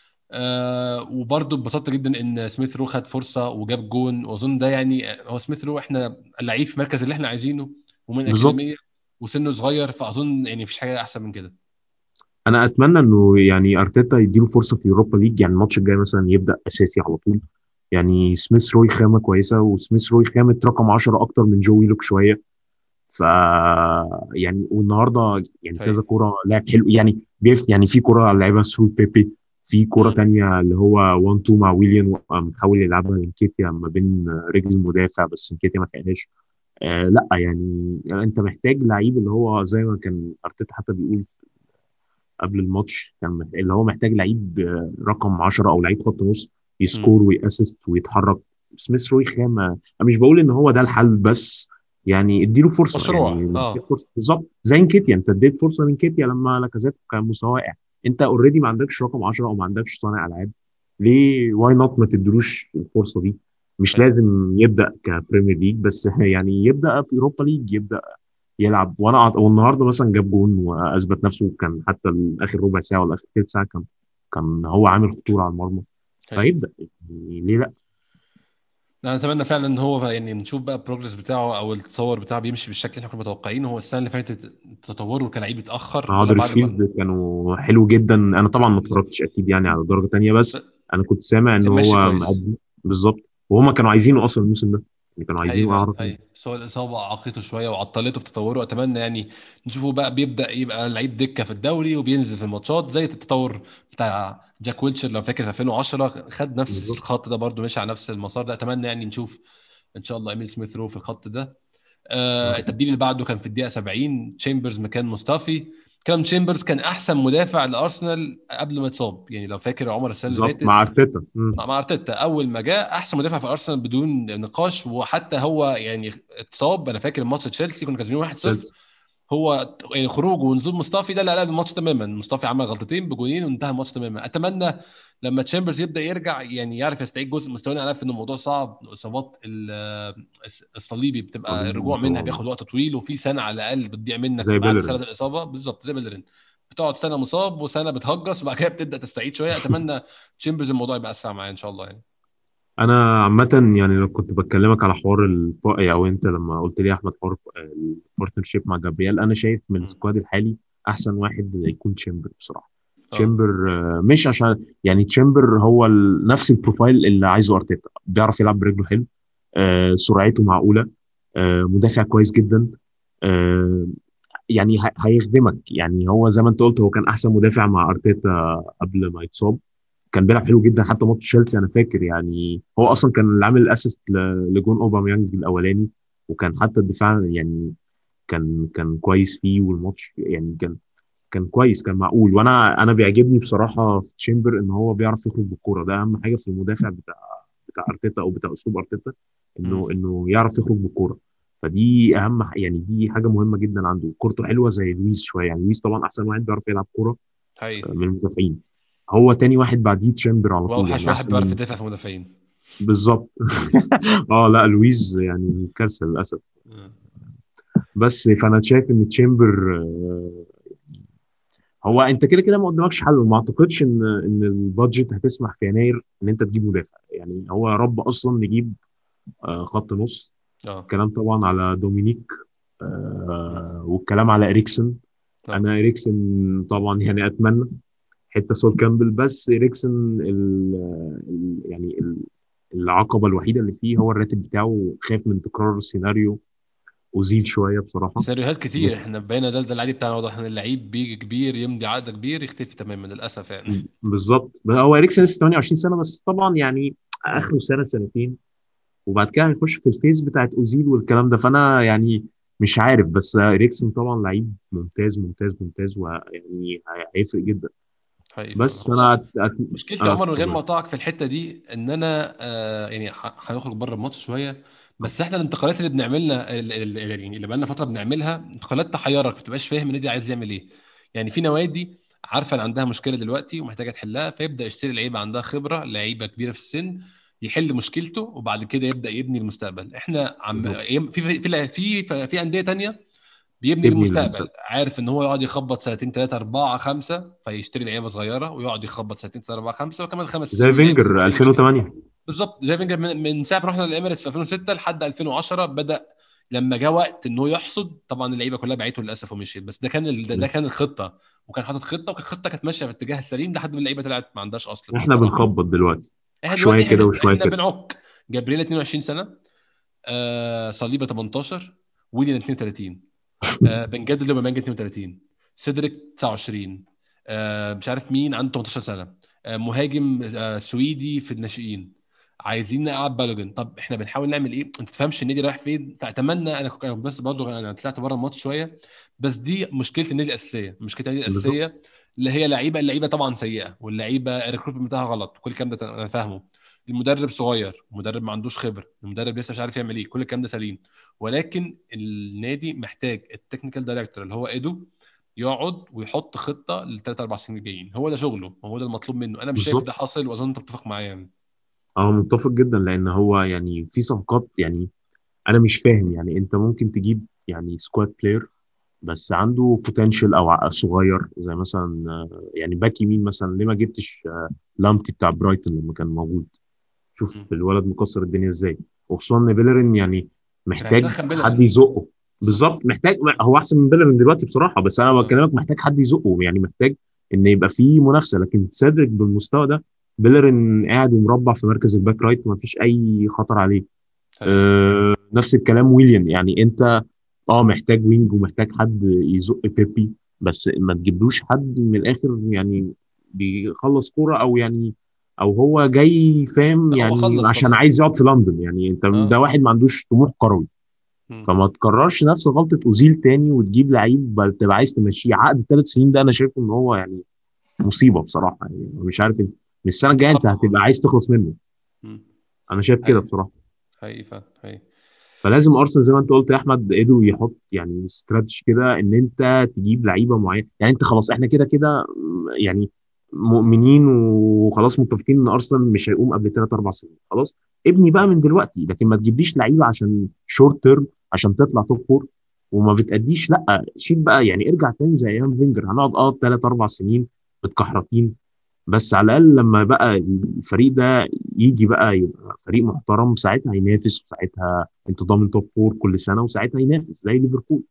آه وبرضه اتبسطت جدا ان سميث رو خد فرصه وجاب جون واظن ده يعني آه، هو سميث رو احنا اللعيب في المركز اللي احنا عايزينه ومن بالظبط اكاديميه وسنه صغير فاظن يعني مفيش حاجه احسن من كده انا اتمنى انه يعني ارتيتا يديله فرصه في اليوروبا ليج يعني الماتش الجاي مثلا يبدا اساسي على طول يعني سميث روي خامه كويسه وسميث روي خامه رقم 10 اكتر من جو ويلوك شويه ف يعني والنهارده يعني هي كذا كوره لعب حلو يعني بيف يعني في كوره لعبها سرو بيبي في كوره مم. تانية اللي هو 1 2 مع ويليان وقام حاول يلعبها لنكيتيا ما بين رجل المدافع بس نكيتيا ما لحقهاش آه لا يعني انت محتاج لعيب اللي هو زي ما كان ارتيتا حتى بيقول قبل الماتش كان مح- اللي هو محتاج لعيب آه، رقم 10 او لعيب خط نص مم. يسكور ويأسست ويتحرك سميث روي خامة انا مش بقول ان هو ده الحل بس يعني اديله فرصه مشروع يعني اديله اه فرصه بالظبط زي انكيتيا انت اديت فرصه لانكيتيا لما لاكازيت كان مستواه واقع انت اوريدي ما عندكش رقم 10 او ما عندكش صانع العاب ليه واي نوت ما تديلوش الفرصه دي مش هي لازم يبدا كبريمير ليج بس يعني يبدا في اوروبا ليج يبدا يلعب وانا أعت- والنهارده مثلا جاب جون واثبت نفسه كان حتى اخر ربع ساعه ولا اخر ثلث ساعه كان كان هو عامل خطوره على المرمى هي فيبدا يعني ليه لا انا اتمنى فعلا ان هو يعني نشوف بقى البروجرس بتاعه او التطور بتاعه بيمشي بالشكل اللي احنا كنا متوقعينه هو السنه اللي فاتت تطوره كلاعب اتاخر ولا بعد ما هدرسفيلد كانوا حلو جدا انا طبعا ما اتفرجتش اكيد يعني على درجه تانية بس انا كنت سامع ان كان ماشي هو كويس مقدم بالظبط وهما كانوا عايزينه اصلا الموسم ده يعني كانوا حقيقي عايزينه فعلا اعرف حقيقي بس هو الإصابة عاقته شوية وعطلته في تطوره أتمنى يعني نشوفه بقى بيبدأ يبقى لعيب دكة في الدوري وبينزل في الماتشات زي التطور بتاع جاك ويلشر لو فاكر في 2010 خد نفس بالظبط الخط ده برضو ماشي على نفس المسار ده أتمنى يعني نشوف إن شاء الله إيميل سميث رو في الخط ده آه التبديل اللي بعده كان في الدقيقة 70 تشامبرز مكان مصطفي كان تشامبرز كان أحسن مدافع لأرسنال قبل ما يتصاب يعني لو فاكر عمر السنة اللي بالظبط فاتت مع ارتيتا مم. مع مع ارتيتا اول ما جاء احسن مدافع في ارسنال بدون نقاش وحتى هو يعني اتصاب انا فاكر ماتش تشيلسي كنا كاسبين 1-0 تشيلسي هو يعني خروجه ونزول مصطفي ده اللي قلب الماتش تماما مصطفي عمل غلطتين بجونين وانتهى الماتش تماما اتمنى لما تشامبرز يبدا يرجع يعني يعرف يستعيد جزء مستواه عارف ان الموضوع صعب اصابات ال- الصليبي بتبقى الرجوع طبيعي منها طبعا بياخد وقت طويل وفي سنه على الاقل بتضيع منك زي بعد سنه بيلرين الاصابه بالظبط زي بيلرين بتقعد سنه مصاب وسنه بتهجس وبعد كده بتبدا تستعيد شويه اتمنى تشامبرز الموضوع يبقى اسرع معاه ان شاء الله يعني انا عامه يعني لو كنت بكلمك على حوار الف... او انت لما قلت لي يا احمد حوار البارتنرشيب مع جابرييل انا شايف من مم. السكواد الحالي احسن واحد يكون تشامبر بصراحه اه تشامبر آه، مش عشان يعني تشامبر هو ال- نفس البروفايل اللي عايزه ارتيتا بيعرف يلعب برجله حلو آه، سرعته معقوله آه، مدافع كويس جدا آه، يعني ه- هيخدمك يعني هو زي ما انت قلت هو كان احسن مدافع مع ارتيتا قبل ما يتصاب كان بيلعب حلو جدا حتى ماتش تشيلسي انا فاكر يعني هو اصلا كان اللي عامل الاسيست ل- لجون اوباميانج الاولاني وكان حتى الدفاع يعني كان كان كويس فيه والماتش يعني كان كان كويس كان معقول وانا انا بيعجبني بصراحه في تشامبر ان هو بيعرف يخرج بالكوره ده اهم حاجه في المدافع بتاع بتاع ارتيتا او بتاع اسلوب ارتيتا انه مم. انه يعرف يخرج بالكوره فدي اهم ح- يعني دي حاجه مهمه جدا عنده كورته حلوه زي لويس شويه يعني لويس طبعا احسن واحد بيعرف يلعب كوره حقيقي من المدافعين هو تاني واحد بعديه تشامبر على طول واوحش يعني واحد احسن بيعرف من يدافع في المدافعين بالظبط اه لا لويس يعني كارثه للاسف مم. بس فانا شايف ان تشامبر آه، هو انت كده كده ما قدامكش حل وما اعتقدش ان ان البادجت هتسمح في يناير ان انت تجيب مدافع يعني هو يا رب اصلا نجيب آه، خط نص اه الكلام طبعا على دومينيك مم. آه، والكلام على اريكسن اه انا اريكسن طبعا يعني اتمنى حته سول كامبل بس اريكسن ال ال يعني ال العقبه الوحيده اللي فيه هو الراتب بتاعه خايف من تكرار سيناريو اوزيل شويه بصراحه سيناريوهات كتير بس احنا بقينا ده ده العادي بتاعنا واضح ان اللعيب بيجي كبير يمضي عقد كبير يختفي تماما للاسف يعني بالظبط هو اريكسن لسه 28 سنه بس طبعا يعني مم. اخره سنه سنتين وبعد كده هنخش في الفيز بتاعت اوزيل والكلام ده فانا يعني مش عارف بس اريكسن طبعا لعيب ممتاز ممتاز ممتاز ويعني هي- هيفرق جدا حقيقي بس فعلا فانا هو أت... أت... مشكلتي يا اه عمر من غير ما اتفضل اقطعك في الحته دي ان انا آه يعني ه- هنخرج بره الماتش شويه بس احنا الانتقالات اللي بنعملها ال- ال- ال- يعني اللي بقالنا فتره بنعملها انتقالات تحيرك ما تبقاش فاهم النادي عايز يعمل ايه يعني في نوادي عارفه ان عندها مشكله دلوقتي ومحتاجه تحلها فيبدا يشتري لعيبه عندها خبره لعيبه كبيره في السن يحل مشكلته وبعد كده يبدا يبني المستقبل احنا عم بالظبط في في في في, في انديه تانية بيبني تبني المستقبل المستقبل عارف ان هو يقعد يخبط سنتين ثلاثه اربعه خمسه فيشتري لعيبه صغيره ويقعد يخبط سنتين ثلاثه اربعه خمسه وكمان خمس زي سنين زي فينجر فينجر 2008 بالظبط زي فينجر من, من ساعه ما رحنا الاميريتس في 2006 لحد 2010 بدا لما جه وقت ان هو يحصد طبعا اللعيبه كلها بعته للاسف ومشيت بس ده كان ال- ده, ده كان الخطه وكان حاطط خطه وكانت الخطه كانت ماشيه في الاتجاه السليم لحد ما اللعيبه طلعت ما عندهاش اصل احنا بصراحه بنخبط دلوقتي احنا شويه دلوقتي كده احنا وشويه احنا كده بنعك جابرييل 22 سنه آه صليبه 18 ويليان 32 آه بنجدد لوبامينج 32 سيدريك 29 آه مش عارف مين عنده 18 سنه آه مهاجم آه سويدي في الناشئين عايزين نقعد بالوجن طب احنا بنحاول نعمل ايه انت تفهمش النادي رايح فين فاتمنى انا كنت أنا بس برضه انا طلعت بره الماتش شويه بس دي مشكله النادي الاساسيه مشكله النادي بالظبط الاساسيه اللي هي لعيبه اللعيبه طبعا سيئه واللعيبه الريكروتمنت بتاعها غلط كل الكلام ده انا فاهمه المدرب صغير المدرب ما عندوش خبره المدرب لسه مش عارف يعمل ايه كل الكلام ده سليم ولكن النادي محتاج التكنيكال دايركتور اللي هو ايدو يقعد ويحط خطه للثلاث اربع سنين الجايين هو ده شغله وهو ده المطلوب منه انا مش شايف ده بالظبط حاصل واظن انت بتتفق معايا يعني اه متفق جدا لان هو يعني في صفقات يعني انا مش فاهم يعني انت ممكن تجيب يعني سكواد بلاير بس عنده بوتنشال او ع- صغير زي مثلا آه، يعني باك يمين مثلا ليه ما جبتش آه، لامتي بتاع برايتون لما كان موجود شوف مم. الولد مكسر الدنيا ازاي وخصوصا ان بيلرين يعني كان محتاج هيسخن حد بيلرين يزقه بالظبط محتاج هو احسن من بيلرين دلوقتي بصراحه بس انا اه بكلمك محتاج حد يزقه يعني محتاج ان يبقى فيه منافسه لكن سيدريك بالمستوى ده بيلرين قاعد ومربع في مركز الباك رايت وما فيش اي خطر عليه ايوه أه نفس الكلام ويليام يعني انت اه محتاج وينج ومحتاج حد يزق بيبي بس ما تجيبلوش حد من الاخر يعني بيخلص كوره او يعني او هو جاي فاهم لا هو يعني خلص عشان خلاص عايز يقعد في لندن يعني انت اه ده واحد ما عندوش طموح كروي مم. فما تكررش نفس غلطه اوزيل تاني وتجيب لعيب بل- تبقى عايز تمشيه عقد ثلاث سنين ده انا شايف ان هو يعني مصيبه بصراحه يعني مش عارف انت من السنه الجايه انت اه هتبقى عايز تخلص منه مم. انا شايف كده حقيقي بصراحه حقيقي فعلا حقيقي فلازم ارسنال زي ما انت قلت يا احمد قدروا يحط يعني استراتيجي كده ان انت تجيب لعيبه معينه يعني انت خلاص احنا كده كده م- يعني مؤمنين وخلاص متفقين ان ارسنال مش هيقوم قبل ثلاث اربع سنين خلاص ابني بقى من دلوقتي لكن ما تجيبليش لعيبه عشان شورت تيرم عشان تطلع توب فور وما بتأديش لا شيل بقى يعني ارجع تاني زي ايام فينجر هنقعد اه ثلاث اربع سنين متكحرتين بس على الاقل لما بقى الفريق ده يجي بقى يبقى فريق محترم ساعتها هينافس وساعتها انت ضامن توب فور كل سنه وساعتها هينافس زي ليفربول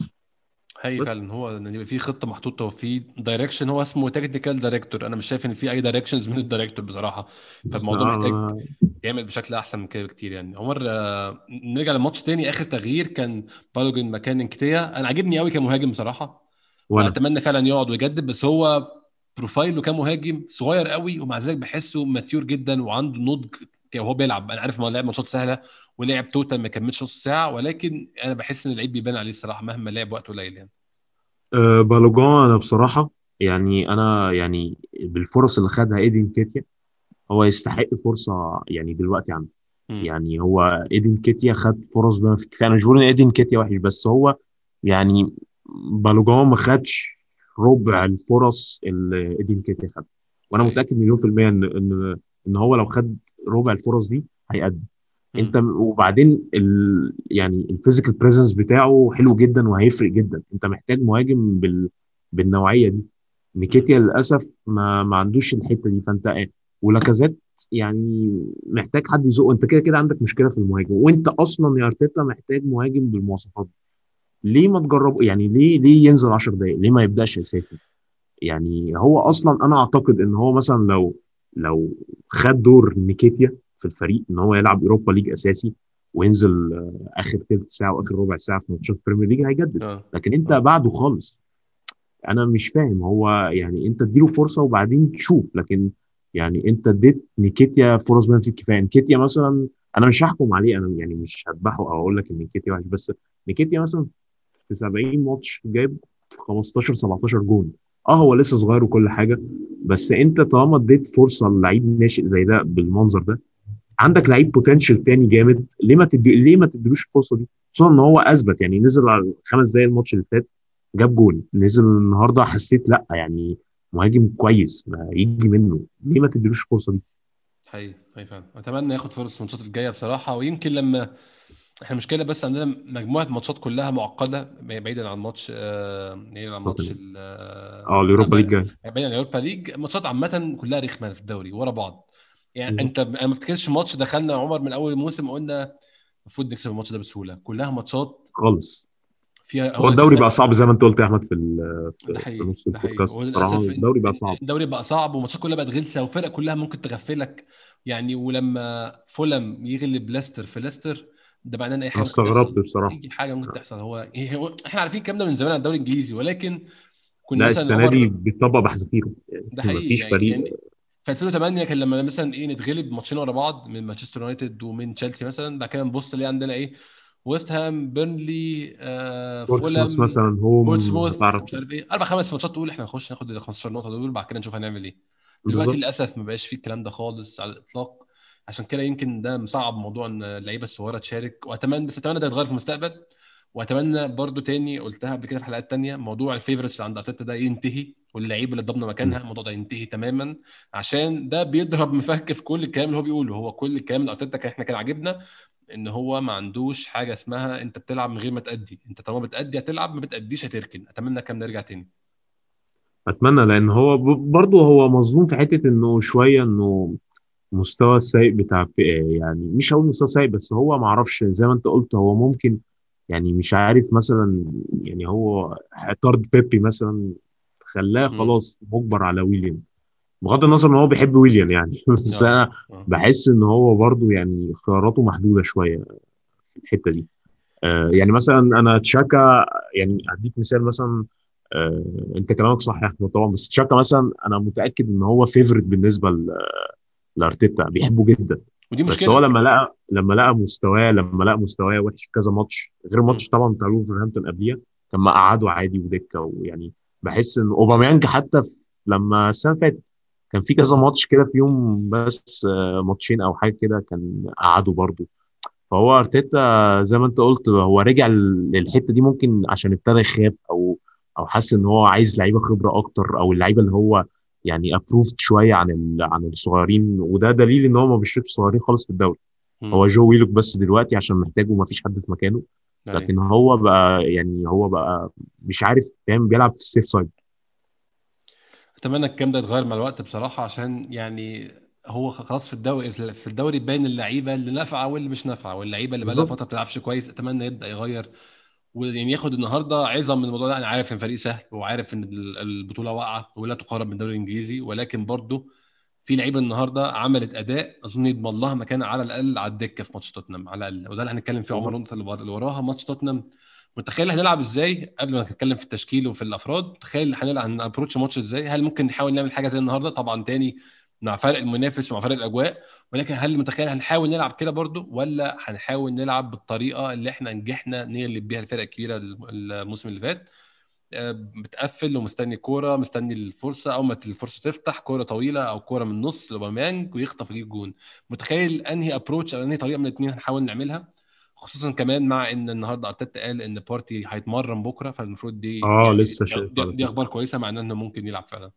حقيقي بس فعلا هو ان يبقى في خطه محطوطه وفي دايركشن هو اسمه تكنيكال دايركتور انا مش شايف ان في اي دايركشنز من الدايركتور بصراحه فالموضوع محتاج آه يعمل بشكل احسن من كده بكتير يعني عمر آه، نرجع للماتش تاني اخر تغيير كان بالوجن مكان انكتيا انا عاجبني قوي كمهاجم بصراحه وانا واتمنى فعلا يقعد ويجدد بس هو بروفايله كمهاجم صغير قوي ومع ذلك بحسه ماتيور جدا وعنده نضج وهو بيلعب انا عارف ان هو لعب ماتشات سهله ولعب توتال ما كملش نص ساعه ولكن انا بحس ان اللعيب بيبان عليه الصراحه مهما لعب وقت قليل يعني آه بالوجان انا بصراحه يعني انا يعني بالفرص اللي خدها ايدين كيتيا هو يستحق فرصه يعني دلوقتي عنه مم. يعني هو ايدين كيتيا خد فرص بما فيه الكفايه انا مش بقول ان ايدين كيتيا وحش بس هو يعني بالوجان ما خدش ربع الفرص اللي ايدين كيتيا خدها وانا حقيقي متاكد مليون في الميه ان ان ان هو لو خد ربع الفرص دي هيأدي انت مم. وبعدين ال يعني الفيزيكال بريزنس بتاعه حلو جدا وهيفرق جدا انت محتاج مهاجم بال بالنوعيه دي مم. نيكيتيا للاسف ما ما عندوش الحته دي فانت ولاكازيت يعني محتاج حد يزقه انت كده كده عندك مشكله في المهاجم وانت اصلا يا ارتيتا محتاج مهاجم بالمواصفات دي ليه ما تجربه يعني ليه ليه ينزل 10 دقائق ليه ما يبداش اساسي يعني هو اصلا انا اعتقد ان هو مثلا لو لو خد دور نيكيتيا في الفريق ان هو يلعب اوروبا ليج اساسي وينزل آه، اخر ثلث ساعه واخر ربع ساعه في ماتشات بريمير ليج هيجدد اه لكن انت اه بعده خالص انا مش فاهم هو يعني انت اديله فرصه وبعدين تشوف لكن يعني انت اديت نيكيتيا فرص بما فيه الكفايه نيكيتيا مثلا انا مش هحكم عليه انا يعني مش هذبحه او اقول لك ان نيكيتيا وحش بس نيكيتيا مثلا في 70 ماتش جايب 15 17 جون اه هو لسه صغير وكل حاجه بس انت طالما اديت فرصه للعيب ناشئ زي ده بالمنظر ده عندك لعيب بوتنشال تاني جامد ليه ما تدي ليه ما تديلوش الفرصه دي خصوصا ان هو اثبت يعني نزل على خمس دقايق الماتش اللي فات جاب جول نزل النهارده حسيت لا يعني مهاجم كويس ما يجي منه ليه ما تديلوش الفرصه دي حقيقي حقيقي فعلا اتمنى ياخد فرص الماتشات الجايه بصراحه ويمكن لما احنا مشكله بس عندنا مجموعه ماتشات كلها معقده بعيدا عن ماتش آه، بعيدا عن ماتش توتنهام ال- آه، اه اليوروبا ليج جاي بعيدا عن اليوروبا ليج ماتشات عامه كلها رخمه في الدوري ورا بعض يعني بالظبط انت انا ما افتكرش ماتش دخلنا يا عمر من اول الموسم قلنا المفروض نكسب الماتش ده بسهوله كلها ماتشات خالص فيها هو هو الدوري ده بقى صعب زي ما انت قلت يا احمد في ال- ده في في حقيقي نص ده حقيقي البودكاست وللاسف بصراحه الدوري بقى صعب الدوري بقى صعب والماتشات كلها بقت غلسه وفرق كلها ممكن تغفلك يعني ولما فولم يغلب ليستر في ليستر ده معناه ان اي انا حاجه ممكن استغربت تحصل بصراحه اي حاجه ممكن تحصل هو إيه هو احنا عارفين الكلام ده من زمان عن الدوري الانجليزي ولكن كنا لا مثلا السنه دي عمر بيطبق بحذافيره يعني ده حقيقي مفيش يعني فريق يعني في 2008 كان لما مثلا ايه نتغلب ماتشين ورا بعض من مانشستر يونايتد ومن تشيلسي مثلا بعد كده نبص نلاقي عندنا ايه ويست هام بيرنلي آه بورتسموث فولهام مثلا هوم بورتسموث هتعرف مش عارف ايه اربع خمس ماتشات تقول احنا هنخش ناخد ال 15 نقطه دول بعد كده نشوف هنعمل ايه دلوقتي بالظبط للاسف ما بقاش فيه الكلام ده خالص على الاطلاق عشان كده يمكن ده مصعب موضوع ان اللعيبه الصغيره تشارك واتمنى بس اتمنى ده يتغير في المستقبل واتمنى برضو تاني قلتها قبل كده في حلقات تانية موضوع الفيفورتس اللي عند ارتيتا ده ينتهي واللعيبه اللي ضامنه مكانها م. الموضوع ده ينتهي تماما عشان ده بيضرب مفك في كل الكلام اللي هو بيقوله هو كل الكلام اللي ارتيتا كان احنا كان عاجبنا ان هو ما عندوش حاجه اسمها انت بتلعب من غير ما تأدي انت طالما بتأدي هتلعب ما بتأديش هتركن اتمنى كام نرجع تاني اتمنى لان هو ب- برضه هو مظلوم في حته انه شويه انه المستوى السيء بتاع ب- يعني مش هقول مستوى سيء بس هو ما اعرفش زي ما انت قلت هو ممكن يعني مش عارف مثلا يعني هو طرد بيبي مثلا خلاه مم. خلاص مجبر على ويليام بغض النظر ان هو بيحب ويليام يعني بس اه انا اه بحس ان هو برضو يعني خياراته محدوده شويه في الحته دي آه يعني مثلا انا تشاكا يعني هديك مثال مثلا آه انت كلامك صح يا احمد طبعا بس تشاكا مثلا انا متاكد ان هو فيفورت بالنسبه ل- لارتيتا بيحبه جدا ودي بس هو مشكله لما لقى لما لقى مستواه لما لقى مستواه وحش في كذا ماتش غير مم. ماتش طبعا بتاع وولفرهامبتون قبليها كان مقعده عادي ودكه ويعني بحس ان اوباميانج حتى في لما السنه اللي فاتت كان في كذا ماتش كده في يوم بس آه، ماتشين او حاجه كده كان قعده برضه فهو ارتيتا زي ما انت قلت هو رجع للحته دي ممكن عشان ابتدى يخاف او او حس ان هو عايز لعيبه خبره اكتر او اللعيبه اللي هو يعني ابروفد شويه عن ال- عن الصغيرين وده دليل ان هو ما بيشربش صغيرين خالص في الدوري مم. هو جو ويلوك بس دلوقتي عشان محتاجه ما فيش حد في مكانه ايوه لكن هو بقى يعني هو بقى مش عارف فاهم بيلعب في السيف سايد اتمنى الكلام ده يتغير مع الوقت بصراحه عشان يعني هو خلاص في الدوري في الدوري باين اللعيبه اللي نافعه واللي مش نافعه واللعيبه اللي بقى لها بالظبط فتره ما بتلعبش كويس اتمنى يبدا يغير ويعني ياخد النهارده عظه من الموضوع ده انا عارف ان فريق سهل وعارف ان ال- البطوله واقعه ولا تقارب بالدوري الانجليزي ولكن برضه في لعيبه النهارده عملت اداء اظن يضمن لها مكان على الاقل على الدكه في ماتش توتنهام على الاقل وده اللي هنتكلم فيه عمر بالظبط النقطه اللي ورا- اللي وراها ماتش توتنهام متخيل هنلعب ازاي قبل ما نتكلم في التشكيل وفي الافراد تخيل هنلعب هنابروتش ماتش ازاي هل ممكن نحاول نعمل حاجه زي النهارده طبعا تاني مع فرق المنافس ومع فرق الاجواء ولكن هل متخيل هنحاول نلعب كده برضو ولا هنحاول نلعب بالطريقه اللي احنا نجحنا نغلب بيها الفرق الكبيره الموسم اللي فات آه، بتقفل ومستني كوره مستني الفرصه او ما الفرصه تفتح كوره طويله او كوره من النص لوباميانج ويخطف يجيب جون متخيل انهي ابروتش او انهي طريقه من الاثنين هنحاول نعملها خصوصا كمان مع ان النهارده ارتيتا قال ان بارتي هيتمرن بكره فالمفروض دي اه يعني لسه شايف دي, على دي فكره اخبار كويسه معناه انه ممكن يلعب فعلا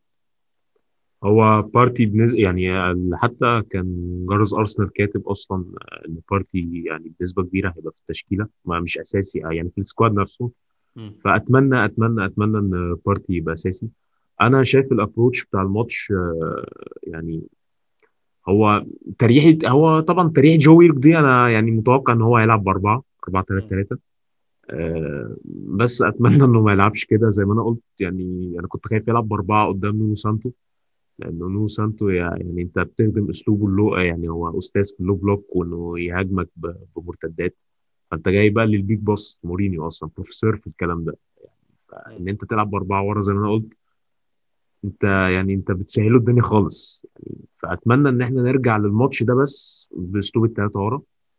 هو بارتي بنز... يعني حتى كان جرس ارسنال كاتب اصلا ان بارتي يعني بنسبه كبيره هيبقى في التشكيله ما مش اساسي يعني في السكواد نفسه مم. فاتمنى اتمنى اتمنى ان بارتي يبقى اساسي انا شايف الابروتش بتاع الماتش آه، يعني هو تريحة هو طبعا تريحة جو ويلك دي انا يعني متوقع ان هو هيلعب باربعه 4 3 مم. 3 آه، بس اتمنى انه ما يلعبش كده زي ما انا قلت يعني انا كنت خايف يلعب باربعه قدام نونو سانتو لانه نونو سانتو يعني انت بتخدم اسلوبه اللو يعني هو استاذ في اللو بلوك وانه يهاجمك ب- بمرتدات فانت جاي بقى للبيج بوس مورينيو اصلا بروفيسور في الكلام ده مم. ان انت تلعب باربعه ورا زي ما انا قلت انت يعني انت بتسهله الدنيا خالص يعني فاتمنى ان احنا نرجع للماتش ده بس باسلوب الثلاثه ورا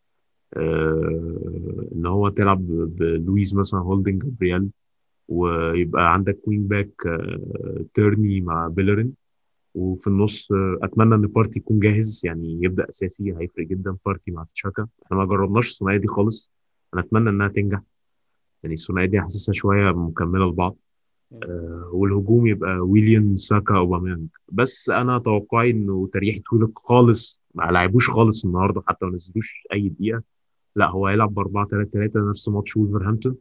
آه ان هو تلعب ب- بلويز مثلا هولدنج جابرييل ويبقى عندك كوين باك آه تيرني مع بيلرين وفي النص آه اتمنى ان بارتي يكون جاهز يعني يبدا اساسي هيفرق جدا بارتي مع تشاكا احنا ما جربناش الثنائيه دي خالص انا اتمنى انها تنجح يعني الثنائيه دي حاسسها شويه مكمله لبعض مم. آه، والهجوم يبقى ويليام ساكا اوباميانج بس انا توقعي انه تريحة ويلك خالص ما لعبوش خالص النهارده حتى ما نزلوش اي دقيقه لا هو هيلعب ب 4 3 3 نفس ماتش وولفرهامبتون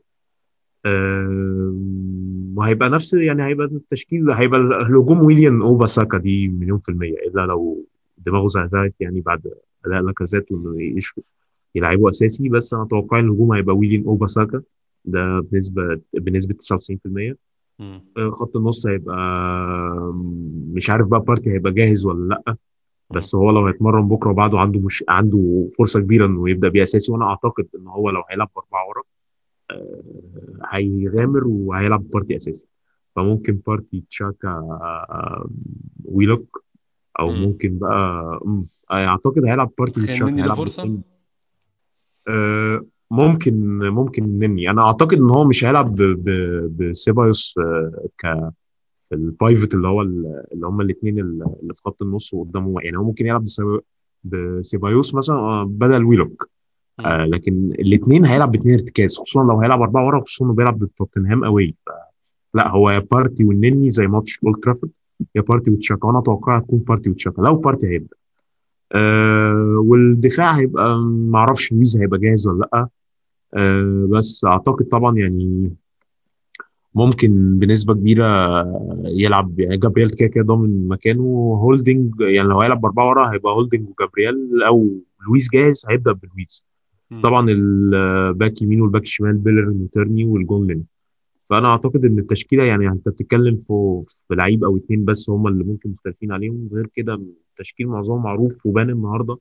آم، وهيبقى نفس يعني هيبقى التشكيل هيبقى الهجوم ويليام اوبا ساكا دي مليون في المية الا لو دماغه زعزعت يعني بعد اداء لاكازيت وانه يش- يلعبه اساسي بس انا توقعي ان الهجوم هيبقى ويليام اوبا ساكا ده بنسبة بنسبة 99% مم. آه، خط النص هيبقى مش عارف بقى بارتي هيبقى جاهز ولا لا مم. بس هو لو هيتمرن بكره وبعده عنده مش عنده فرصه كبيره انه يبدا بيه اساسي وانا اعتقد ان هو لو هيلعب باربعه ورا آه، هيغامر وهيلعب بارتي اساسي فممكن بارتي تشاكا آه، ويلوك او مم. ممكن بقى مم، اعتقد هيلعب بارتي متخيل وتشاكا نني له هيلعب فرصه بالاثنين آه، ممكن ممكن نني انا اعتقد ان هو مش هيلعب ب- ب- بسيبايوس آه، ك البايفت اللي هو ال- اللي هم الاثنين اللي في خط النص وقدامه يعني هو ممكن يلعب بسيبا- بسيبايوس مثلا آه، بدل ويلوك مم. آه لكن الاثنين هيلعب باثنين ارتكاز خصوصا لو هيلعب اربعه ورا خصوصا انه بيلعب ضد توتنهام قوي لا هو يا بارتي والنني زي ماتش اولد ترافورد يا بارتي وتشاكا وانا اتوقع هتكون بارتي وتشاكا لو بارتي هيبدا آه والدفاع هيبقى ما اعرفش لويز هيبقى جاهز ولا لا آه بس اعتقد طبعا يعني ممكن بنسبه كبيره يلعب يعني جابرييل كده كده ضامن مكانه هولدنج يعني لو هيلعب باربعه ورا هيبقى هولدنج وجابرييل او لويس جاهز هيبدا بلويس مم. طبعا الباك يمين والباك الشمال بيلر وتيرني والجون لين فانا اعتقد ان التشكيله يعني انت بتتكلم في في لعيب او اتنين بس هم اللي ممكن مختلفين عليهم غير كده التشكيل معظمه معروف وبان النهارده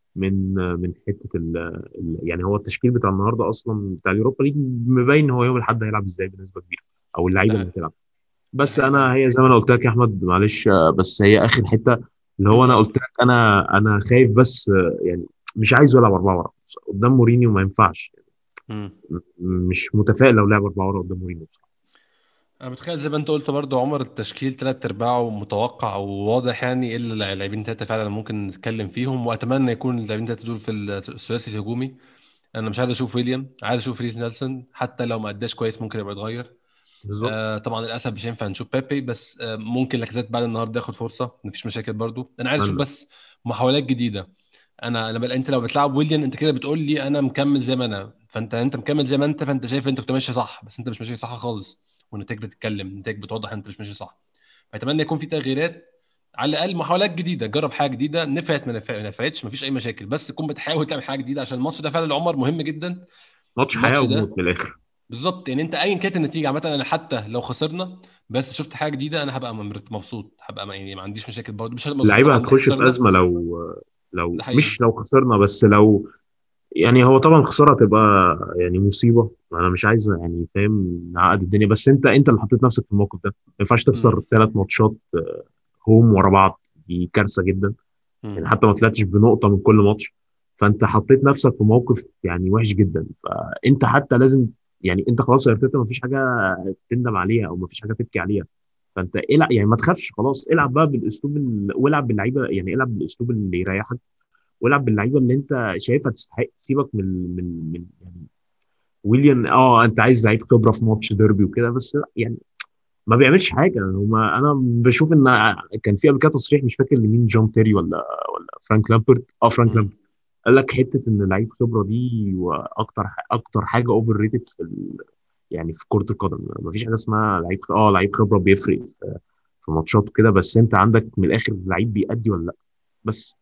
من من حته ال ال- يعني هو التشكيل بتاع النهارده اصلا بتاع اليوروبا ليج مبين ان هو يوم الاحد هيلعب ازاي بنسبه كبيره او اللعيبه اللي ده هتلعب ده بس حقيقي فعلا انا هي زي ما انا قلت لك يا احمد معلش آه، بس هي اخر حته اللي هو قول انا قول قلت لك انا انا خايف بس آه، يعني مش عايزه يلعب اربعه ورا قدام مورينيو ما ينفعش مم. م- مش متفائل لو لعب اربعه ورا قدام مورينيو بصراحه انا متخيل زي ما انت قلت برضو عمر التشكيل تلات ارباعه متوقع وواضح يعني الا اللاعبين تلاته فعلا ممكن نتكلم فيهم واتمنى يكون اللاعبين تلاته دول في الثلاثي الهجومي انا مش عايز اشوف ويليام عايز اشوف ريس نيلسون حتى لو ما اداش كويس ممكن يبقى يتغير بالظبط آه طبعا للاسف مش هينفع نشوف بيبي بس آه ممكن لاكازيت بعد النهارده ياخد فرصه مفيش مشاكل برضو انا عايز اشوف اتمنى بس محاولات جديده انا انا بل... انت لو بتلعب ويليام انت كده بتقول لي انا مكمل زي ما انا فانت انت مكمل زي ما انت فانت شايف انت كنت ماشي صح بس انت مش ماشي صح خالص والنتائج بتتكلم النتائج بتوضح انت مش ماشي صح فاتمنى يكون في تغييرات على الاقل محاولات جديده جرب حاجه جديده نفعت ما نفع- ما نفعتش مفيش اي مشاكل بس تكون بتحاول تعمل حاجه جديده عشان الماتش ده فعلا عمر مهم جدا ماتش حياه الماتش وموت ده من الاخر بالظبط يعني انت ايا كانت النتيجه عامه انا حتى لو خسرنا بس شفت حاجه جديده انا هبقى مرت- مبسوط هبقى ما- يعني ما عنديش مشاكل برضه مش هبقى مبسوط اللعيبه طبعا ان احنا هتخش في خسرنا ازمه لو لو ده حقيقي مش لو خسرنا بس لو يعني هو طبعا الخساره هتبقى يعني مصيبه انا مش عايز يعني فاهم نعقد الدنيا بس انت انت اللي حطيت نفسك في الموقف ده ما ينفعش تخسر امم ثلاث ماتشات آه، هوم ورا بعض دي كارثه جدا يعني امم حتى ما طلعتش بنقطه من كل ماتش فانت حطيت نفسك في موقف يعني وحش جدا فانت حتى لازم يعني انت خلاص يا ارتيتا ما فيش حاجه تندم عليها او ما فيش حاجه تبكي عليها فانت العب يعني ما تخافش خلاص العب بقى بالاسلوب ال... والعب باللعيبه يعني العب بالاسلوب اللي يريحك والعب باللعيبه اللي انت شايفها تستحق سيبك من من من يعني ويليام اه انت عايز لعيب خبره في ماتش ديربي وكده بس لا يعني ما بيعملش حاجه هما انا بشوف ان كان في قبل كده تصريح مش فاكر لمين جون تيري ولا ولا فرانك لامبرت اه فرانك امم لامبرت قال لك حته ان لعيب خبره دي واكتر اكتر حاجه اوفر ريتد في ال... يعني في كره القدم ما فيش حاجه اسمها لعيب خ- اه لعيب خبره بيفرق في في ماتشات وكده بس انت عندك من الاخر لعيب بيأدي ولا لا بس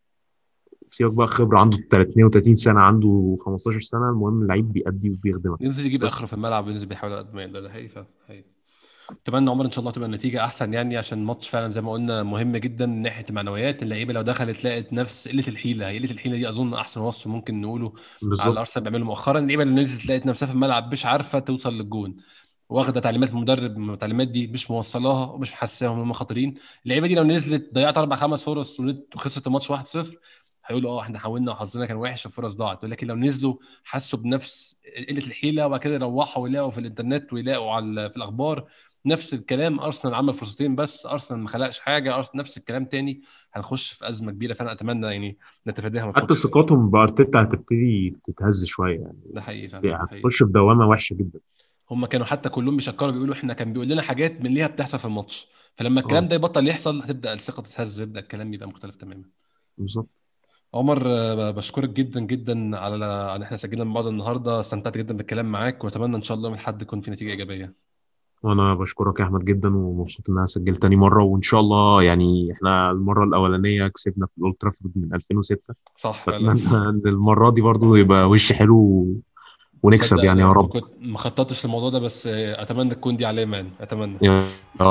سيبك بقى خبره عنده 32 سنه عنده 15 سنه المهم اللعيب بيأدي وبيخدمك ينزل يجيب بس اخره في الملعب وينزل بيحاول على قد ما يقدر ده حقيقي فعلا حقيقي اتمنى عمر ان شاء الله تبقى النتيجه احسن يعني عشان الماتش فعلا زي ما قلنا مهم جدا من ناحيه المعنويات اللعيبه لو دخلت لقت نفس قله الحيله هي قله الحيله دي اظن احسن وصف ممكن نقوله على بالظبط الارسنال بيعمله مؤخرا اللعيبه اللي نزلت لقت نفسها في الملعب مش عارفه توصل للجون واخده تعليمات المدرب التعليمات دي مش موصلاها ومش محساهم ان هم خطيرين اللعيبه دي لو نزلت ضيعت اربع خمس فرص ونت- وخسرت الماتش 1-0 هيقولوا اه احنا حاولنا وحظنا كان وحش والفرص ضاعت ولكن لو نزلوا حسوا بنفس قله الحيله وبعد كده يروحوا ويلاقوا في الانترنت ويلاقوا على في الاخبار نفس الكلام ارسنال عمل فرصتين بس ارسنال ما خلقش حاجه ارسنال نفس الكلام تاني هنخش في ازمه كبيره فانا اتمنى يعني نتفاداها ما حتى تكونش ثقتهم بارتيتا هتبتدي تتهز شويه يعني ده حقيقي فعلا ده حقيقي هتخش في دوامه وحشه جدا هم كانوا حتى كلهم بيشكروا بيقولوا احنا كان بيقول لنا حاجات من ليها بتحصل في الماتش فلما الكلام اه ده يبطل يحصل هتبدا الثقه تتهز ويبدا الكلام يبقى مختلف تماما بالظبط عمر آه، بشكرك جدا جدا على ان احنا سجلنا مع بعض النهارده استمتعت جدا بالكلام معاك واتمنى ان شاء الله من حد يكون في نتيجه ايجابيه وانا بشكرك يا احمد جدا ومبسوط ان انا سجلت تاني مره وان شاء الله يعني احنا المره الاولانيه كسبنا في الاولد ترافورد من 2006 صح فعلا فاتمنى ان المره دي برضو يبقى وش حلو ونكسب تصدق يعني يا انا ما رب كنت ما خططتش للموضوع ده بس آه، اتمنى تكون دي علامه يعني اتمنى يا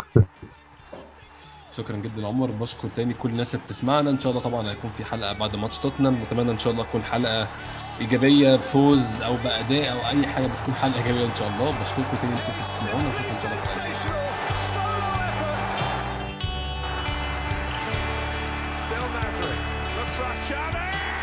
شكرا جدا عمر بشكر تاني كل الناس اللي بتسمعنا ان شاء الله طبعا هيكون في حلقه بعد ماتش توتنهام واتمنى ان شاء الله تكون حلقه ايجابيه بفوز او باداء او اي حاجه بس تكون حلقه ايجابيه ان شاء الله بشكركم تاني انكم بتسمعونا واشوفكم ان شاء الله في الحلقة. Still Nasri. Looks like Xavi.